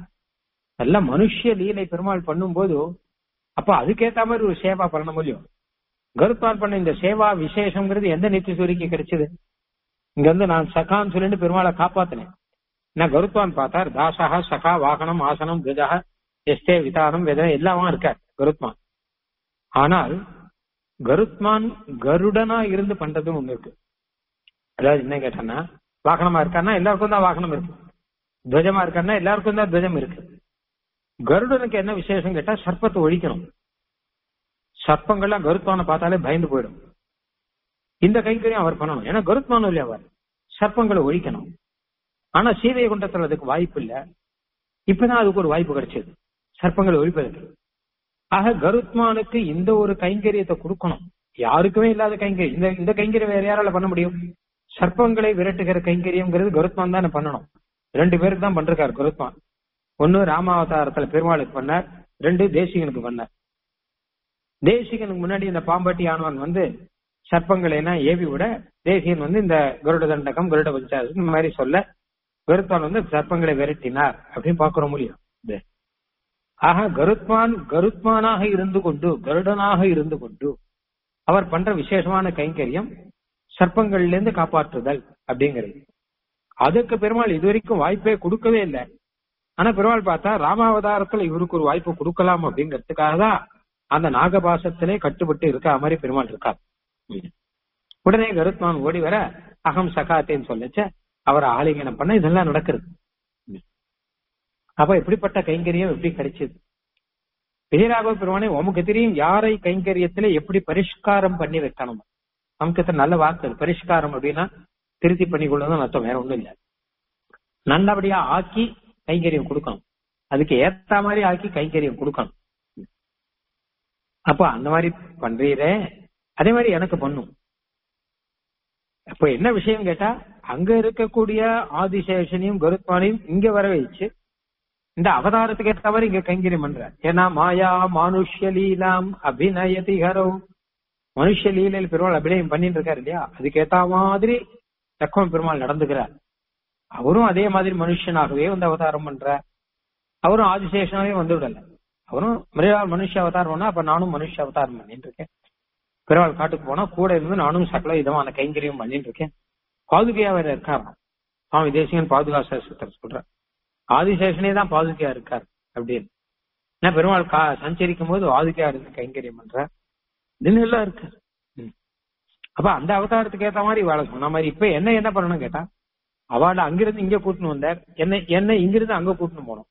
நல்ல மனுஷ்ய லீலை பெருமாள் பண்ணும்போது அப்ப அதுக்கேத்த மாதிரி ஒரு சேவா பண்ண முடியும் கருத்மான் பண்ண இந்த சேவா விசேஷம்ங்கிறது எந்த நித்திய சூரிக்கு கிடைச்சது இங்க வந்து நான் சகான்னு சொல்லிட்டு பெருமாளை காப்பாத்தினேன் நான் கருத்வான் பார்த்தார் தாசகா சகா வாகனம் ஆசனம் கஜா எஸ்டே விதானம் வேதனை எல்லாமே இருக்கார் கருத்மான் ஆனால் கருத்மான் கருடனா இருந்து பண்றதுன்னு ஒண்ணு இருக்கு அதாவது என்ன கேட்டான்னா வாகனமா இருக்கான்னா எல்லாருக்கும் தான் வாகனம் இருக்கு துவஜமா இருக்கான்னா எல்லாருக்கும் தான் துவஜம் இருக்கு கருடனுக்கு என்ன விசேஷம் கேட்டா சர்ப்பத்தை ஒழிக்கணும் சர்ப்பங்கள்லாம் கருத்மானை பார்த்தாலே பயந்து போயிடும் இந்த கைங்கரியம் அவர் பண்ணணும் ஏன்னா கருத்மானம் இல்லையா அவர் சர்ப்பங்களை ஒழிக்கணும் ஆனா சீதை குண்டத்துல அதுக்கு வாய்ப்பு இல்ல இப்பதான் அதுக்கு ஒரு வாய்ப்பு கிடைச்சது சர்ப்பங்கள் ஒழிப்பதற்கு ஆக கருத்மானுக்கு இந்த ஒரு கைங்கரியத்தை கொடுக்கணும் யாருக்குமே இல்லாத கைங்கரியம் இந்த இந்த கைங்கரியம் வேற யாரால பண்ண முடியும் சர்ப்பங்களை விரட்டுகிற கைங்கரியம்ங்கிறது கருத்மான் தானே பண்ணணும் ரெண்டு பேருக்கு தான் பண்றாரு கருத்மான் ஒன்னு ராமாவதாரத்துல பெருமாளுக்கு பண்ணார் ரெண்டு தேசிகனுக்கு பண்ணார் தேசிகனுக்கு முன்னாடி இந்த பாம்பாட்டி ஆனவன் வந்து சர்ப்பங்களை எல்லாம் ஏவி விட தேசிகன் வந்து இந்த கருட தண்டகம் கருட பஞ்சாயத்து இந்த மாதிரி சொல்ல கருத்மான் வந்து சர்ப்பங்களை விரட்டினார் அப்படின்னு பாக்குற முடியும் இது. ஆக கருத்மான் கருத்மானாக இருந்து கொண்டு கருடனாக இருந்து கொண்டு அவர் பண்ற விசேஷமான கைங்கரியம் சர்ப்பங்கள்ல இருந்து காப்பாற்றுதல் அப்படிங்கிறது அதுக்கு பெருமாள் இதுவரைக்கும் வாய்ப்பே கொடுக்கவே இல்லை ஆனா பெருமாள் பார்த்தா ராமாவதாரத்துல இவருக்கு ஒரு வாய்ப்பு கொடுக்கலாம் அப்படிங்கிறதுக்காக தான் அந்த நாகபாசத்திலே கட்டுப்பட்டு இருக்க மாதிரி பெருமாள் இருக்கார் உடனே கருத்மான் ஓடி வர அகம் சகாத்தேன்னு சொல்லச்ச அவர் ஆலிங்கனம் பண்ண இதெல்லாம் நடக்கிறது அப்ப இப்படிப்பட்ட கைங்கரியம் எப்படி கிடைச்சது விஜயராகவ பெருமானே உமக்கு தெரியும் யாரை கைங்கரியத்துல எப்படி பரிஷ்காரம் பண்ணி வைக்கணும் நமக்கு நல்ல வார்த்தை அது. பரிஷ்காரம் அப்படின்னா திருத்தி பண்ணி கொள்ளணும் அர்த்தம் வேற ஒண்ணும் இல்ல நல்லபடியா ஆக்கி கைங்கரியம் கொடுக்கணும் அதுக்கு ஏத்த மாதிரி ஆக்கி கைங்கரியம் கொடுக்கணும் அப்ப அந்த மாதிரி பண்றீரே அதே மாதிரி எனக்கு பண்ணும் அப்ப என்ன விஷயம் கேட்டா அங்க இருக்கக்கூடிய ஆதிசேஷனையும் கருத்மானையும் இங்க வர வச்சு இந்த அவதாரத்துக்கு ஏற்ற மாதிரி இங்க கைங்கரியம் பண்ற ஏன்னா மாயா மானுஷ்ய லீலாம் அபிநயதி ஹரோ மனுஷ லீலையில் பெருமாள் அபிநயம் பண்ணிட்டு இருக்காரு இல்லையா அதுக்கு ஏத்த மாதிரி லக்ஷ்மண பெருமாள் நடந்துக்கிறார் அவரும் அதே மாதிரி மனுஷனாகவே வந்து அவதாரம் பண்ற அவரும் ஆதிசேஷனாவே வந்து விடல அவரும் மிருகால் மனுஷ அவதாரம் பண்ணா அப்ப நானும் மனுஷ அவதாரம் பண்ணிட்டு இருக்கேன் பெருமாள் காட்டுக்கு போனா கூட இருந்து நானும் சகல விதமான கைங்கரியம் பண்ணிட்டு இருக்கேன் பாதுகையா வேற இருக்காராம் சுவாமி தேசிகன் பாதுகா சாஸ்திரத்தில் சொல்ற ஆதிசேஷனே தான் பாதுகையா இருக்கார் அப்படின்னு ஏன்னா பெருமாள் கா சஞ்சரிக்கும் போது பாதுகையா இருந்து கைங்கரியம் பண்ற இதுன்னு எல்லாம் இருக்கு ம். அப்ப அந்த அவதாரத்துக்கு ஏத்த மாதிரி வாழ சொன்ன மாதிரி இப்ப என்ன என்ன பண்ணணும் கேட்டா அவளை அங்கிருந்து இங்க கூட்டின்னு வந்தார் என்ன என்ன இங்கிருந்து அங்க கூட்டின்னு போனோம்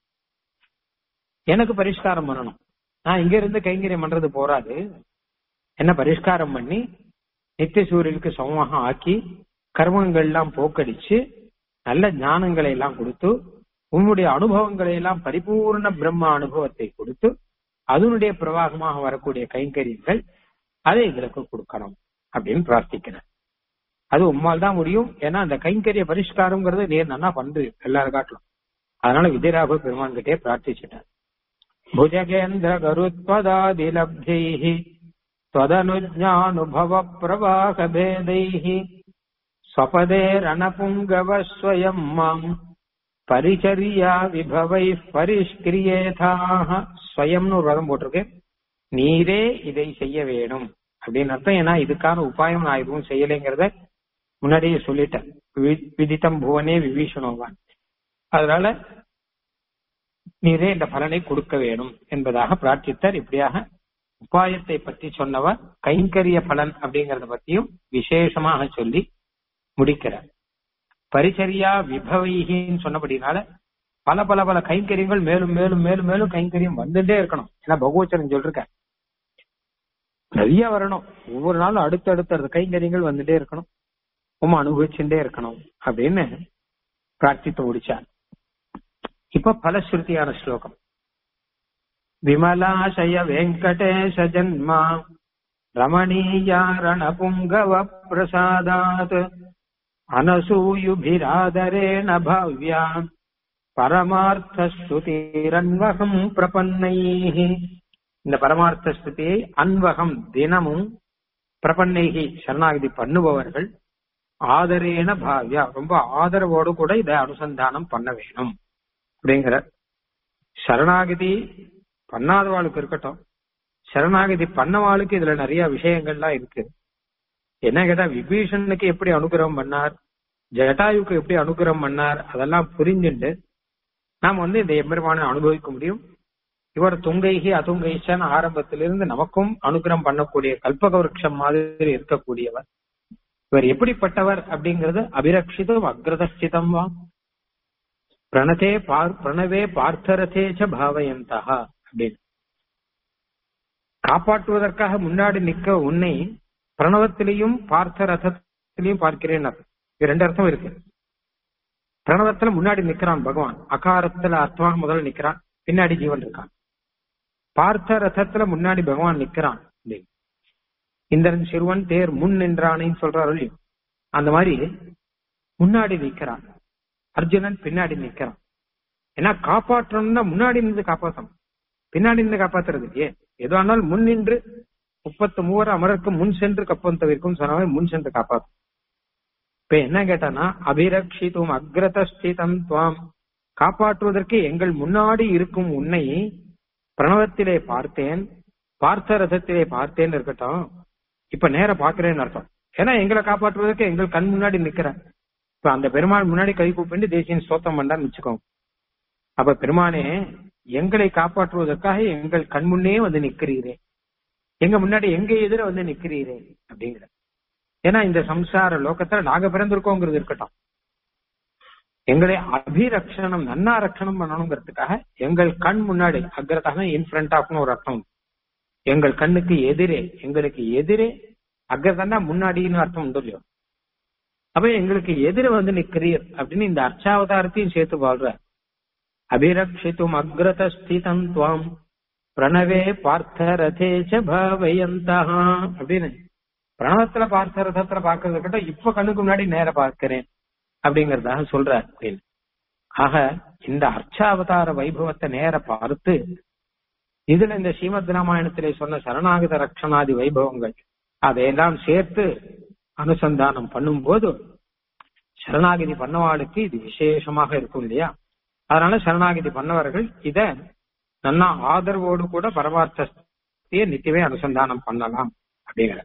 எனக்கு பரிஷ்காரம் பண்ணணும் நான் இங்க இருந்து கைங்கரியம் பண்றது போராது என்ன பரிஷ்காரம் பண்ணி நித்திய சூரியனுக்கு சமமாக ஆக்கி கர்மங்கள் எல்லாம் போக்கடிச்சு நல்ல ஞானங்களை எல்லாம் கொடுத்து உன்னுடைய அனுபவங்களை எல்லாம் பரிபூர்ண பிரம்ம அனுபவத்தை கொடுத்து அதனுடைய பிரவாகமாக வரக்கூடிய கைங்கரியங்கள் அதை எங்களுக்கு கொடுக்கணும் அப்படின்னு பிரார்த்திக்கிறேன் அது உம்மால் தான் முடியும் ஏன்னா அந்த கைங்கரிய பரிஷ்காரம்ங்கிறது நேர் நன்னா பண்றது எல்லாரும் காட்டலாம் அதனால விஜயராக பெருமான் கிட்டே பிரார்த்திச்சுட்டார் புஜகேந்திர கருத்வதாதிலப்தைः त्वदनुज्ञानुभव प्रवाह भेदैः स्वपदे रणपुङ्गव स्वयम् माम् பரிச்சரியா விபவை பரிஷ்கிரியேதாக ஸ்வயம்னு ஒரு பதம் போட்டிருக்கு நீரே இதை செய்ய வேணும் அப்படின்னு அர்த்தம் ஏன்னா இதுக்கான உபாயம் நான் எதுவும் செய்யலைங்கிறத முன்னாடியே சொல்லிட்டேன் வி- விதித்தம் புவனே விபீஷணோவான் அதனால நீரே இந்த பலனை கொடுக்க வேணும் என்பதாக பிரார்த்தித்தார் இப்படியாக உபாயத்தை பற்றி சொன்னவர் கைங்கரிய பலன் அப்படிங்கறத பத்தியும் விசேஷமாக சொல்லி முடிக்கிறார் பரிச்சரியா விபவைகின்னு சொன்னபடினால பல பல பல கைங்கரியங்கள் மேலும் மேலும் மேலும் மேலும் கைங்கரியம் வந்துட்டே இருக்கணும் ஏன்னா பகவச்சரன் சொல்லிருக்க நிறைய வரணும் ஒவ்வொரு நாளும் அடுத்தடுத்த அடுத்த கைங்கரியங்கள் வந்துட்டே இருக்கணும் உமா அனுபவிச்சுட்டே இருக்கணும் அப்படின்னு பிரார்த்தித்து முடிச்சார் இப்ப பலஸ்ருதியான ஸ்லோகம் விமலாசய வெங்கடேஷ ஜன்மா ரமணீயாரண புங்கவ பிரசாதாத் அனசூயுபிராதரேண பாவ்யா பரமார்த்த ஸ்ருதிரன்வகம் பிரபன்னைஹி இந்த பரமார்த்த ஸ்ருதியை அன்வகம் தினமும் பிரபன்னைகி சரணாகதி பண்ணுபவர்கள் ஆதரேன பாவ்யா ரொம்ப ஆதரவோடு கூட இதை அனுசந்தானம் பண்ண வேணும் அப்படிங்கிற சரணாகதி பண்ணாதவாளுக்கு இருக்கட்டும் சரணாகதி பண்ணவாளுக்கு இதுல நிறைய விஷயங்கள்லாம் இருக்கு என்ன கேட்டா விபீஷனுக்கு எப்படி அனுகிரகம் பண்ணார் ஜட்டாயுக்கு எப்படி அனுகிரகம் பண்ணார் அதெல்லாம் புரிஞ்சுண்டு நாம் வந்து இந்த எம்பெருமானை அனுபவிக்க முடியும் இவர் துங்கைகி அதுங்கைச்சன் ஆரம்பத்திலிருந்து நமக்கும் அனுகிரகம் பண்ணக்கூடிய கல்பக விருட்சம் மாதிரி இருக்கக்கூடியவர் இவர் எப்படிப்பட்டவர் அப்படிங்கறது அபிரக்ஷிதம் அக்ரதஸ்திதம் வா பிரணதே பார் பிரணவே பார்த்தரதேச்ச பாவயந்தா அப்படின்னு காப்பாற்றுவதற்காக முன்னாடி நிக்க உன்னை பிரணவத்திலையும் பார்த்த ரதத்திலையும் பார்க்கிறேன் இது ரெண்டு அர்த்தம் இருக்கு பிரணவத்துல முன்னாடி நிக்கிறான் பகவான் அகாரத்துல அர்த்தமாக முதல்ல நிக்கிறான் பின்னாடி ஜீவன் இருக்கான் பார்த்த ரதத்துல முன்னாடி பகவான் நிக்கிறான் அப்படின்னு. இந்திரன் சிறுவன் தேர் முன் நின்றானேன்னு சொல்றாரு இல்லையோ அந்த மாதிரி முன்னாடி நிக்கிறான் அர்ஜுனன் பின்னாடி நிக்கிறான் ஏன்னா காப்பாற்றணும்னா முன்னாடி நின்று காப்பாற்றணும் பின்னாடி நின்று காப்பாத்துறது இல்லையே எது ஆனால் முன் நின்று முப்பத்து மூவர் அமரருக்கு முன் சென்று கப்பம் தவிர்க்கும் சொன்ன மாதிரி முன் சென்று காப்பாற்றும் இப்ப என்ன கேட்டானா அபிரக்ஷித்தும் அக்ரதஸ்திதம் துவாம் காப்பாற்றுவதற்கு எங்கள் முன்னாடி இருக்கும் உன்னை பிரணவத்திலே பார்த்தேன் பார்த்த ரதத்திலே பார்த்தேன் இருக்கட்டும் இப்ப நேர பாக்குறேன்னு அர்த்தம் ஏன்னா எங்களை காப்பாற்றுவதற்கு எங்கள் கண் முன்னாடி நிக்கிற இப்ப அந்த பெருமாள் முன்னாடி கை கூப்பிட்டு தேசியன் சோத்தம் பண்ணான்னு வச்சுக்கோங்க அப்ப பெருமானே எங்களை காப்பாற்றுவதற்காக எங்கள் கண் முன்னே வந்து நிக்கிறீரே எங்க முன்னாடி எங்க எதிர வந்து நிக்கிறீரே அப்படிங்கிற ஏன்னா இந்த சம்சார லோகத்துல நாங்க பிறந்திருக்கோங்கிறது இருக்கட்டும் எங்களை அபிரக்ஷணம் நன்னா ரட்சணம் பண்ணணுங்கிறதுக்காக எங்கள் கண் முன்னாடி அக்ரதாக இன்ஃபிரண்ட் ஆஃப்னு ஒரு அர்த்தம் உண்டு. எங்கள் கண்ணுக்கு எதிரே எங்களுக்கு எதிரே அக்ரதன்னா முன்னாடின்னு அர்த்தம் உண்டு இல்லையோ அப்ப எங்களுக்கு எதிர வந்து நிக்கிறீர் அப்படின்னு இந்த அர்ச்சாவதாரத்தையும் சேர்த்து வாழ்ற அபிரக்ஷித்தும் அக்ரத ஸ்திதம் துவாம் பிரணவே பார்த்த ரதேச்ச பாவயந்தா அப்படின்னு பிரணவத்துல பார்த்த ரதத்துல பார்க்கறத கிட்ட இப்ப கண்ணுக்கு முன்னாடி நேர பார்க்கிறேன் அப்படிங்கறதாக சொல்ற அப்படின்னு ஆக இந்த அர்ச்சாவதார வைபவத்தை நேர பார்த்து இதுல இந்த ஸ்ரீமத் ராமாயணத்திலே சொன்ன சரணாகத ரக்ஷணாதி வைபவங்கள் அதையெல்லாம் சேர்த்து அனுசந்தானம் பண்ணும்போது சரணாகதி பண்ணவாளுக்கு இது விசேஷமாக இருக்கும் இல்லையா அதனால சரணாகதி பண்ணவர்கள் இத நல்லா ஆதரவோடு கூட பரமார்த்தத்தையே நித்தியமே அனுசந்தானம் பண்ணலாம் அப்படிங்கிற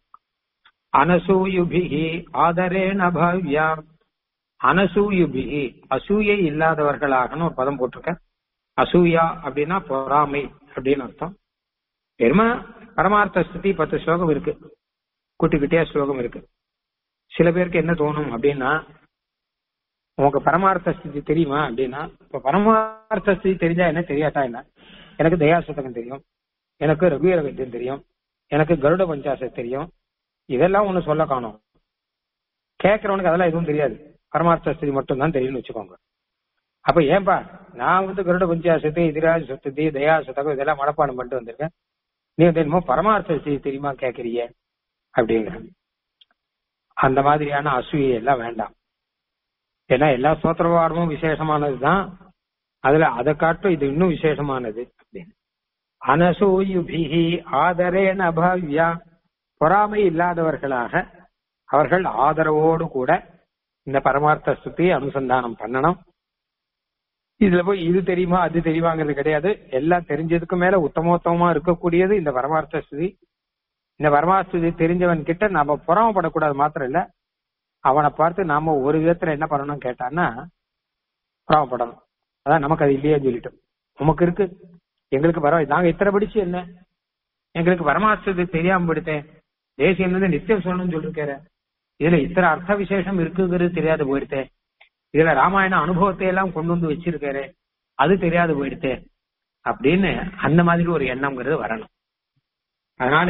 அனசூயுபிகி ஆதரேன பவ்யா அனசூயுபிகி அசூயை இல்லாதவர்களாகன்னு ஒரு பதம் போட்டிருக்க அசூயா அப்படின்னா பொறாமை அப்படின்னு அர்த்தம் பெருமா பரமார்த்த ஸ்திதி பத்து ஸ்லோகம் இருக்கு குட்டி குட்டியா ஸ்லோகம் இருக்கு சில பேருக்கு என்ன தோணும் அப்படின்னா உனக்கு பரமார்த்த ஸ்திதி தெரியுமா அப்படின்னா இப்ப பரமார்த்த ஸ்திதி தெரிஞ்சா என்ன தெரியாட்டா என்ன எனக்கு தயாசுத்தகம் தெரியும் எனக்கு ரகுவீர வைத்தியம் தெரியும் எனக்கு கருட பஞ்சாசம் தெரியும் இதெல்லாம் ஒண்ணு சொல்ல காணும் கேட்கறவனுக்கு அதெல்லாம் எதுவும் தெரியாது பரமார்த்த ஸ்திதி மட்டும் தான் தெரியும்னு வச்சுக்கோங்க அப்ப ஏன்பா நான் வந்து கருட பஞ்சாசத்து எதிராஜ சத்துதி தயா சதகம் இதெல்லாம் மனப்பாடம் பண்ணிட்டு வந்திருக்கேன் நீ வந்து என்னமோ பரமார்த்த ஸ்திதி தெரியுமா கேட்கறிய அப்படிங்கிற அந்த மாதிரியான அசூயை எல்லாம் வேண்டாம் ஏன்னா எல்லா சோத்திரவாரமும் விசேஷமானதுதான் அதுல அதை காட்டும் இது இன்னும் விசேஷமானது அப்படின்னு அனசூயுபிகி ஆதரேன பவ்யா பொறாமை இல்லாதவர்களாக அவர்கள் ஆதரவோடு கூட இந்த பரமார்த்த ஸ்துதியை அனுசந்தானம் பண்ணணும் இதுல போய் இது தெரியுமா அது தெரியுமாங்கிறது கிடையாது எல்லாம் தெரிஞ்சதுக்கு மேல உத்தமோத்தமமா இருக்கக்கூடியது இந்த பரமார்த்த ஸ்துதி இந்த பரமார்த்த ஸ்துதி தெரிஞ்சவன் கிட்ட நாம பொறாமப்படக்கூடாது மாத்திரம் இல்ல அவனை பார்த்து நாம ஒரு விதத்துல என்ன பண்ணணும் கேட்டான்னா பொறாமப்படணும் அதான் நமக்கு அது இல்லையே சொல்லிட்டோம் நமக்கு இருக்கு எங்களுக்கு பரவாயில்ல நாங்க இத்தனை படிச்சு என்ன எங்களுக்கு பரமார்த்தத்தை தெரியாம போயிடுத்தேன் தேசியம் வந்து நித்தியம் சொல்லணும்னு சொல்லிருக்காரு இதுல இத்தனை அர்த்த விசேஷம் இருக்குங்கிறது தெரியாது போயிடுத்தேன் இதுல ராமாயண அனுபவத்தை எல்லாம் கொண்டு வந்து வச்சிருக்காரு அது தெரியாது போயிடுத்து அப்படின்னு அந்த மாதிரி ஒரு எண்ணம்ங்கிறது வரணும் அதனால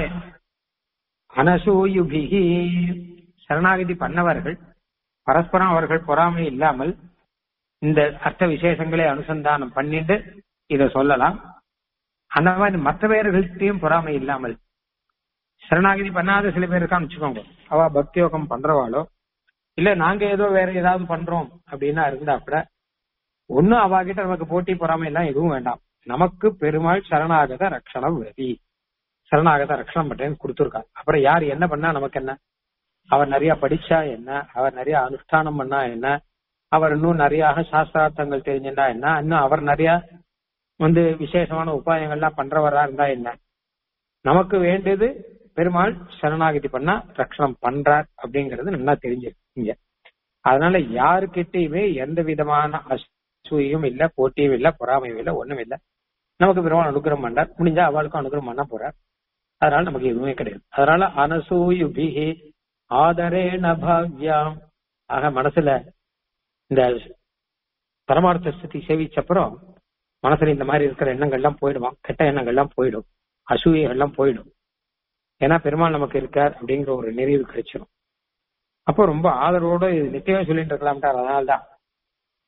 அனசூயுபிகி சரணாகதி பண்ணவர்கள் பரஸ்பரம் அவர்கள் பொறாமை இல்லாமல் இந்த அர்த்த விசேஷங்களை அனுசந்தானம் பண்ணிட்டு இத சொல்லலாம் அந்த மாதிரி மற்ற பேர்கள்ட்டையும் பொறாமை இல்லாமல் சரணாகதி பண்ணாத சில பேர் இருக்கான்னு வச்சுக்கோங்க அவ பக்தி யோகம் பண்றவாளோ இல்ல நாங்க ஏதோ வேற ஏதாவது பண்றோம் அப்படின்னா இருந்தா கூட ஒன்னும் அவாகிட்ட நமக்கு போட்டி பொறாமை எல்லாம் எதுவும் வேண்டாம் நமக்கு பெருமாள் சரணாகத ரக்ஷணம் வெதி சரணாகத ரக்ஷணம் பட்டேன்னு கொடுத்துருக்காங்க அப்புறம் யார் என்ன பண்ணா நமக்கு என்ன அவர் நிறைய படிச்சா என்ன அவர் நிறைய அனுஷ்டானம் பண்ணா என்ன அவர் இன்னும் நிறைய சாஸ்திரார்த்தங்கள் தெரிஞ்சுட்டா என்ன இன்னும் அவர் நிறைய வந்து விசேஷமான உபாயங்கள்லாம் பண்றவரா இருந்தா என்ன நமக்கு வேண்டியது பெருமாள் சரணாகதி பண்ணா ரக்ஷணம் பண்றார் அப்படிங்கறது நல்லா தெரிஞ்சிருக்கீங்க அதனால யாருக்கிட்டையுமே எந்த விதமான அசூயும் இல்ல போட்டியும் இல்ல பொறாமையும் இல்ல ஒண்ணும் இல்ல நமக்கு பெருமாள் அனுகிரகம் பண்றார் முடிஞ்சா அவளுக்கும் அனுகிரகம் பண்ண போறார் அதனால நமக்கு எதுவுமே கிடையாது அதனால அனசூயுபிகி ஆதரேன பாவ்யாம் ஆக மனசுல இந்த பரமார்த்த ஸ்திதி சேவிச்சப்புறம் மனசுல இந்த மாதிரி இருக்கிற எண்ணங்கள்லாம் போயிடுவான் கெட்ட எண்ணங்கள்லாம் போயிடும் அசூயெல்லாம் போயிடும் ஏன்னா பெருமாள் நமக்கு இருக்கார் அப்படிங்கிற ஒரு நிறைவு கிடைச்சிடும் அப்போ ரொம்ப ஆதரவோட இது நிச்சயமே சொல்லிட்டு இருக்கலாம்ட்டார் அதனால்தான்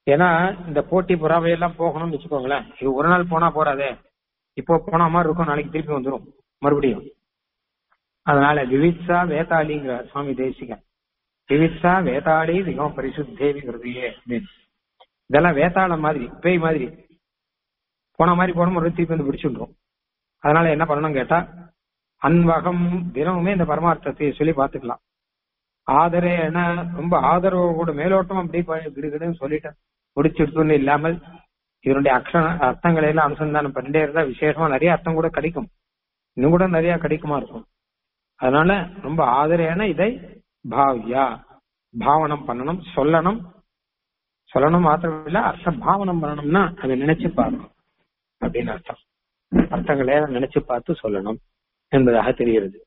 ஏன்னா இந்த போட்டி புறாவை எல்லாம் போகணும்னு வச்சுக்கோங்களேன் இது ஒரு நாள் போனா போறாதே இப்போ போன மாதிரி இருக்கும் நாளைக்கு திருப்பி வந்துடும் மறுபடியும் அதனால விவித்சா வேதாளிங்கிற சுவாமி தேசிகன் விவித்சா வேதாளி மிகவும் பரிசுத்தேவி ஹிருதயே அப்படின்னு இதெல்லாம் வேதாளம் மாதிரி பேய் மாதிரி போன மாதிரி போன ஒரு திருப்பி வந்து பிடிச்சுன்றோம் அதனால என்ன பண்ணணும் கேட்டா அன்வகம் தினமுமே இந்த பரமார்த்தத்தை சொல்லி பார்த்துக்கலாம் ஆதரே என்ன ரொம்ப ஆதரவு கூட மேலோட்டம் அப்படி கிடுகிடுன்னு சொல்லிட்டேன் முடிச்சிடுத்துன்னு இல்லாமல் இதனுடைய அக்ஷர அர்த்தங்களை எல்லாம் அனுசந்தானம் பண்ணிட்டே இருந்தா விசேஷமா நிறைய அர்த்தம் கூட கிடைக்கும் இன்னும் கூட நிறைய கிடைக்குமா இருக்கும் அதனால ரொம்ப ஆதரேன இதை பாவ்யா பாவனம் பண்ணணும் சொல்லணும் சொல்லணும் மாத்திரம் இல்ல அர்த்த பாவனம் பண்ணணும்னா அதை நினைச்சு பார்க்கணும் அப்படின்னு அர்த்தம் அர்த்தங்களை நினைச்சு பார்த்து சொல்லணும் என்பதாக தெரிகிறது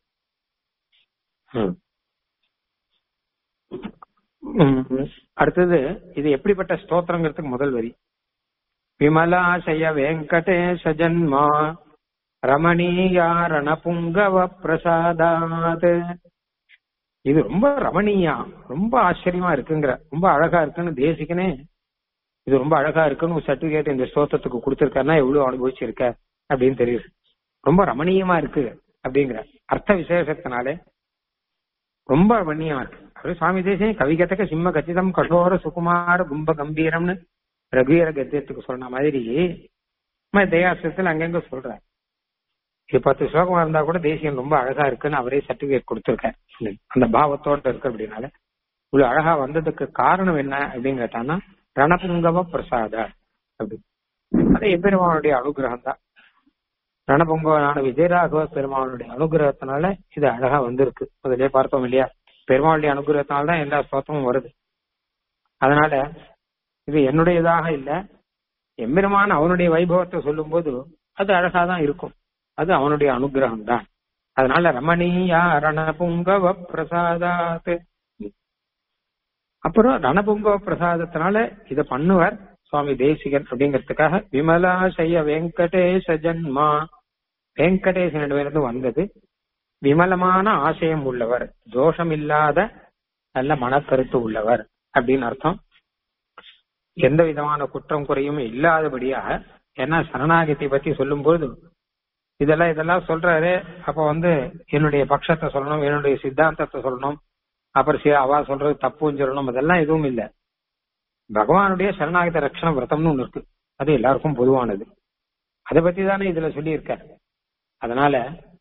அடுத்தது இது எப்படிப்பட்ட ஸ்தோத்திரங்கிறதுக்கு முதல் வரி விமலாசய வெங்கடேஷ ஜன்மா ரமணீயாரண புங்கவ பிரசாதாத் இது ரொம்ப ரமணீயா ரொம்ப ஆச்சரியமா இருக்குங்கிற ரொம்ப அழகா இருக்குன்னு தேசிக்கனே இது ரொம்ப அழகா இருக்குன்னு சர்டிபிகேட் இந்த ஸ்தோத்திரத்துக்கு கொடுத்திருக்காருன்னா எவ்வளவு அனுபவிச்சிருக்க அப்படின்னு தெரியுது ரொம்ப ரமணீயமா இருக்கு அப்படிங்கிற அர்த்த விசேஷத்தினாலே ரொம்ப ரமணீயமா இருக்கு அப்படி சுவாமி தேசியம் கவிகத்தக்க சிம்ம கச்சிதம் கடோர சுகுமார கும்ப கம்பீரம்னு ரகுவீர கத்தியத்துக்கு சொன்ன மாதிரி தயாசத்துல அங்கங்க சொல்றாரு இது பத்து ஸ்லோகமா இருந்தா கூட தேசியம் ரொம்ப அழகா இருக்குன்னு அவரே சர்டிபிகேட் கொடுத்திருக்காரு அந்த பாவத்தோட இருக்கு அப்படின்னால இவ்வளவு அழகா வந்ததுக்கு காரணம் என்ன அப்படின்னு கேட்டான்னா ரணபுங்கவ பிரசாத அப்படி அது எம்பெருமானுடைய அனுகிரகம் தான் ரணபுங்கவனான விஜயராகவ பெருமானுடைய அனுகிரகத்தினால இது அழகா வந்திருக்கு முதலே பார்த்தோம் இல்லையா பெருமாளுடைய அனுகிரகத்தினால தான் எல்லா ஸ்தோத்தமும் வருது அதனால இது என்னுடையதாக இல்ல எம்பெருமான் அவனுடைய வைபவத்தை சொல்லும் போது அது அழகா தான் இருக்கும் அது அவனுடைய அனுகிரகம் தான் அதனால ரமணீயா ரணபுங்கவ பிரசாதாத் அப்புறம் ரணபுங்கவ பிரசாதத்தினால இத பண்ணுவார் சுவாமி தேசிகன் அப்படிங்கிறதுக்காக விமலாசய வெங்கடேச ஜன்மா வெங்கடேசனிடமிருந்து வந்தது விமலமான ஆசயம் உள்ளவர் தோஷம் இல்லாத நல்ல மனக்கருத்து உள்ளவர் அப்படின்னு அர்த்தம் எந்த விதமான குற்றம் குறையும் இல்லாதபடியாக ஏன்னா சரணாகத்தை பத்தி சொல்லும்போது இதெல்லாம் இதெல்லாம் சொல்றாரு அப்ப வந்து என்னுடைய பட்சத்தை சொல்லணும் என்னுடைய சித்தாந்தத்தை சொல்லணும் அப்புறம் சரி அவா சொல்றது தப்புன்னு சொல்லணும் அதெல்லாம் எதுவும் இல்லை பகவானுடைய சரணாகத ரட்சண விரதம்னு ஒண்ணு இருக்கு அது எல்லாருக்கும் பொதுவானது அதை பத்தி தானே இதுல சொல்லியிருக்க அதனால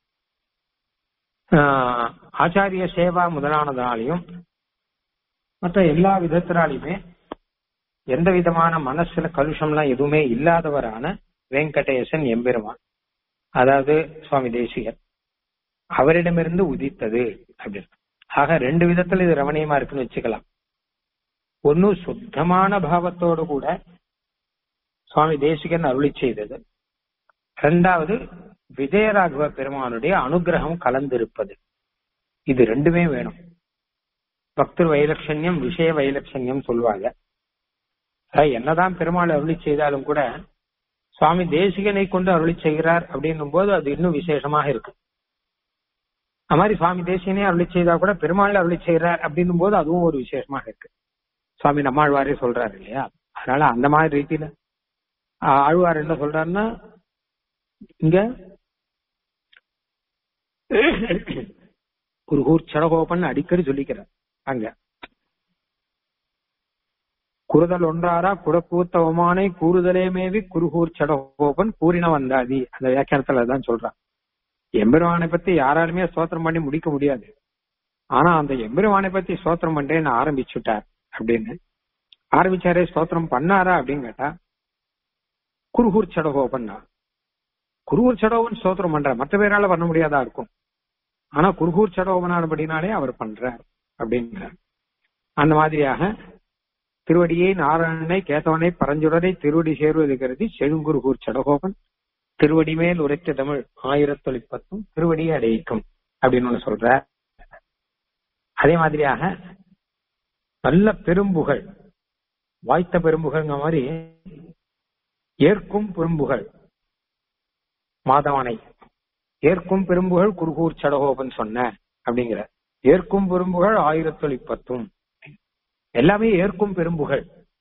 ஆச்சாரிய சேவா முதலானதாலையும் மற்ற எல்லா விதத்தினாலையுமே எந்த விதமான மனசுல கலுஷம்லாம் எதுவுமே இல்லாதவரான வெங்கடேசன் எம்பெருமான் அதாவது சுவாமி தேசிகர் அவரிடமிருந்து உதித்தது அப்படின்னு ஆக ரெண்டு விதத்துல இது ரமணீயமா இருக்குன்னு வச்சுக்கலாம் ஒன்னு சுத்தமான பாவத்தோடு கூட சுவாமி தேசிகன் அருளி செய்தது ரெண்டாவது விஜயராகவ பெருமானுடைய அனுகிரகம் கலந்திருப்பது இது ரெண்டுமே வேணும் பக்தர் வைலட்சண்யம் விஷய வைலட்சண்யம் சொல்லுவாங்க என்னதான் பெருமாள் அருளி செய்தாலும் கூட சுவாமி தேசிகனை கொண்டு அருளி செய்கிறார் அப்படின்னும் போது அது இன்னும் விசேஷமாக இருக்கு அது மாதிரி சுவாமி தேசிகனே அருளி செய்தா கூட பெருமாள் அருளி செய்கிறார் அப்படின்னும் போது அதுவும் ஒரு விசேஷமாக இருக்கு சுவாமி நம்மாழ்வாரே சொல்றாரு இல்லையா அதனால அந்த மாதிரி ரீதியில ஆழ்வார் என்ன சொல்றாருன்னா இங்க குருகூர் சடகோபன் அடிக்கடி சொல்லிக்கிறார் அங்க குறுதல் ஒன்றாரா குடக்கூத்தவமானை கூறுதலே மேவி குருகூர் சடகோபன் கூறின வந்தாதி அந்த வியாக்கியானத்துல தான் சொல்றான் எம்பெருமானை பத்தி யாராலுமே ஸ்தோத்திரம் பண்ணி முடிக்க முடியாது ஆனா அந்த எம்பெருமானை பத்தி ஸ்தோத்திரம் பண்றேன்னு ஆரம்பிச்சுட்டார் அப்படின்னு ஆரம்பிச்சாரே ஸ்தோத்திரம் பண்ணாரா அப்படின்னு கேட்டா குருகூர் சடகோபன்னா குருகூர் சடோபன் ஸ்தோத்திரம் பண்ற மற்ற பேரால பண்ண முடியாதா இருக்கும் ஆனா குருகூர் சடோபனானபடினாலே அவர் பண்றார் அப்படிங்கிறார் அந்த மாதிரியாக திருவடியை நாராயணனை கேத்தவனை பரஞ்சுடரை திருவடி சேர்வது கருதி செழுங்குருகூர் சடகோபன் திருவடி மேல் உரைத்த தமிழ் ஆயிரத்தொழிப்பத்தும் திருவடியை அடையிக்கும் அப்படின்னு ஒண்ணு சொல்ற அதே மாதிரியாக நல்ல பெரும்புகழ் வாய்த்த பெரும்புகழ்ங்க மாதிரி ஏற்கும் பெரும்புகழ் மாதவனை ஏற்கும் பெரும்புகழ் குருகூர் சடகோபன் சொன்ன அப்படிங்கிற ஏற்கும் பெரும்புகழ் ஆயிரத்தொழிப்பத்தும் எல்லாமே ஏற்கும் பெரும்புகழ்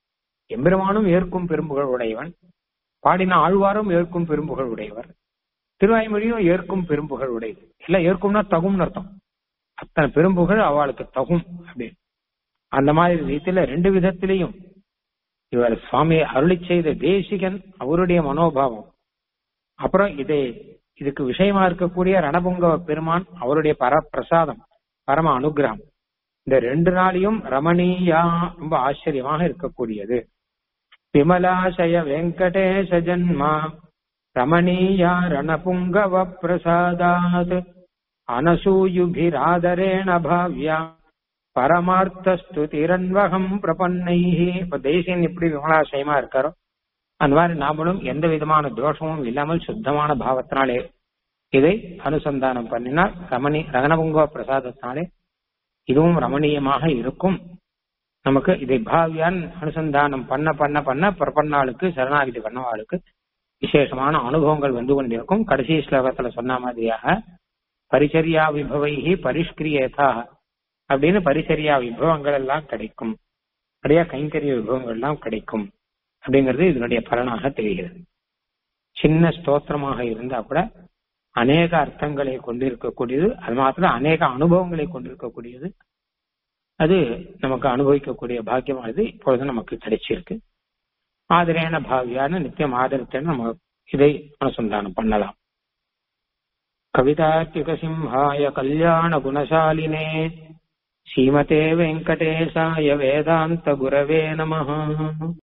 எம்பெருமானும் ஏற்கும் பெரும்புகள் உடையவன் பாடின ஆழ்வாரும் ஏற்கும் பெரும்புகள் உடையவர் திருவாய்மொழியும் ஏற்கும் பெரும்புகள் உடையது எல்லாம் ஏற்கும்னா தகும்னு அர்த்தம் அத்தனை பெரும்புகள் அவளுக்கு தகும் அப்படின்னு அந்த மாதிரி ரீதியில ரெண்டு விதத்திலையும் இவர் சுவாமி அருளி செய்த தேசிகன் அவருடைய மனோபாவம் அப்புறம் இதை இதுக்கு விஷயமா இருக்கக்கூடிய ரணபுங்கவ பெருமான் அவருடைய பரப்பிரசாதம் பரம அனுகிரகம் இந்த ரெண்டு நாளையும் ரமணீயா ரொம்ப ஆச்சரியமாக இருக்கக்கூடியது விமலாசய வெங்கடேச ஜன்மா ரமணீயா ரணபுங்கவ பிரசாதாத் அனசூயுபிராதரேண பாவ்யா பரமார்த்தஸ்துதிரன்வகம் பிரபன்னைஹி இப்ப தேசியன் எப்படி விமலாசயமா இருக்காரோ அந்த மாதிரி நாமளும் எந்த விதமான தோஷமும் இல்லாமல் சுத்தமான பாவத்தினாலே இதை அனுசந்தானம் பண்ணினால் ரமணி ரகனபுங்க பிரசாதத்தினாலே இதுவும் ரமணீயமாக இருக்கும் நமக்கு இதை பாவியான் அனுசந்தானம் பண்ண பண்ண பண்ண பிரபன்னாளுக்கு சரணாகிதி பண்ணவாளுக்கு விசேஷமான அனுபவங்கள் வந்து கொண்டிருக்கும் கடைசி ஸ்லோகத்துல சொன்ன மாதிரியாக பரிச்சரியா விபவைகி பரிஷ்கிரியதா அப்படின்னு பரிசரியா விபவங்கள் எல்லாம் கிடைக்கும் அப்படியா கைங்கரிய விபவங்கள் எல்லாம் கிடைக்கும் அப்படிங்கிறது இதனுடைய பலனாக தெரிகிறது சின்ன ஸ்தோத்திரமாக இருந்தா கூட அநேக அர்த்தங்களை கொண்டிருக்கக்கூடியது அது மாத்திரம் அநேக அனுபவங்களை கொண்டிருக்கக்கூடியது அது நமக்கு அனுபவிக்கக்கூடிய பாக்கியமானது இப்பொழுது நமக்கு கிடைச்சிருக்கு ஆதரேன பாவியான நித்தியம் ஆதரத்தை நம்ம இதை அனுசந்தானம் பண்ணலாம் கவிதார்த்திக சிம்ஹாய கல்யாண குணசாலினே ஸ்ரீமதே வெங்கடேசாய வேதாந்த குரவே நம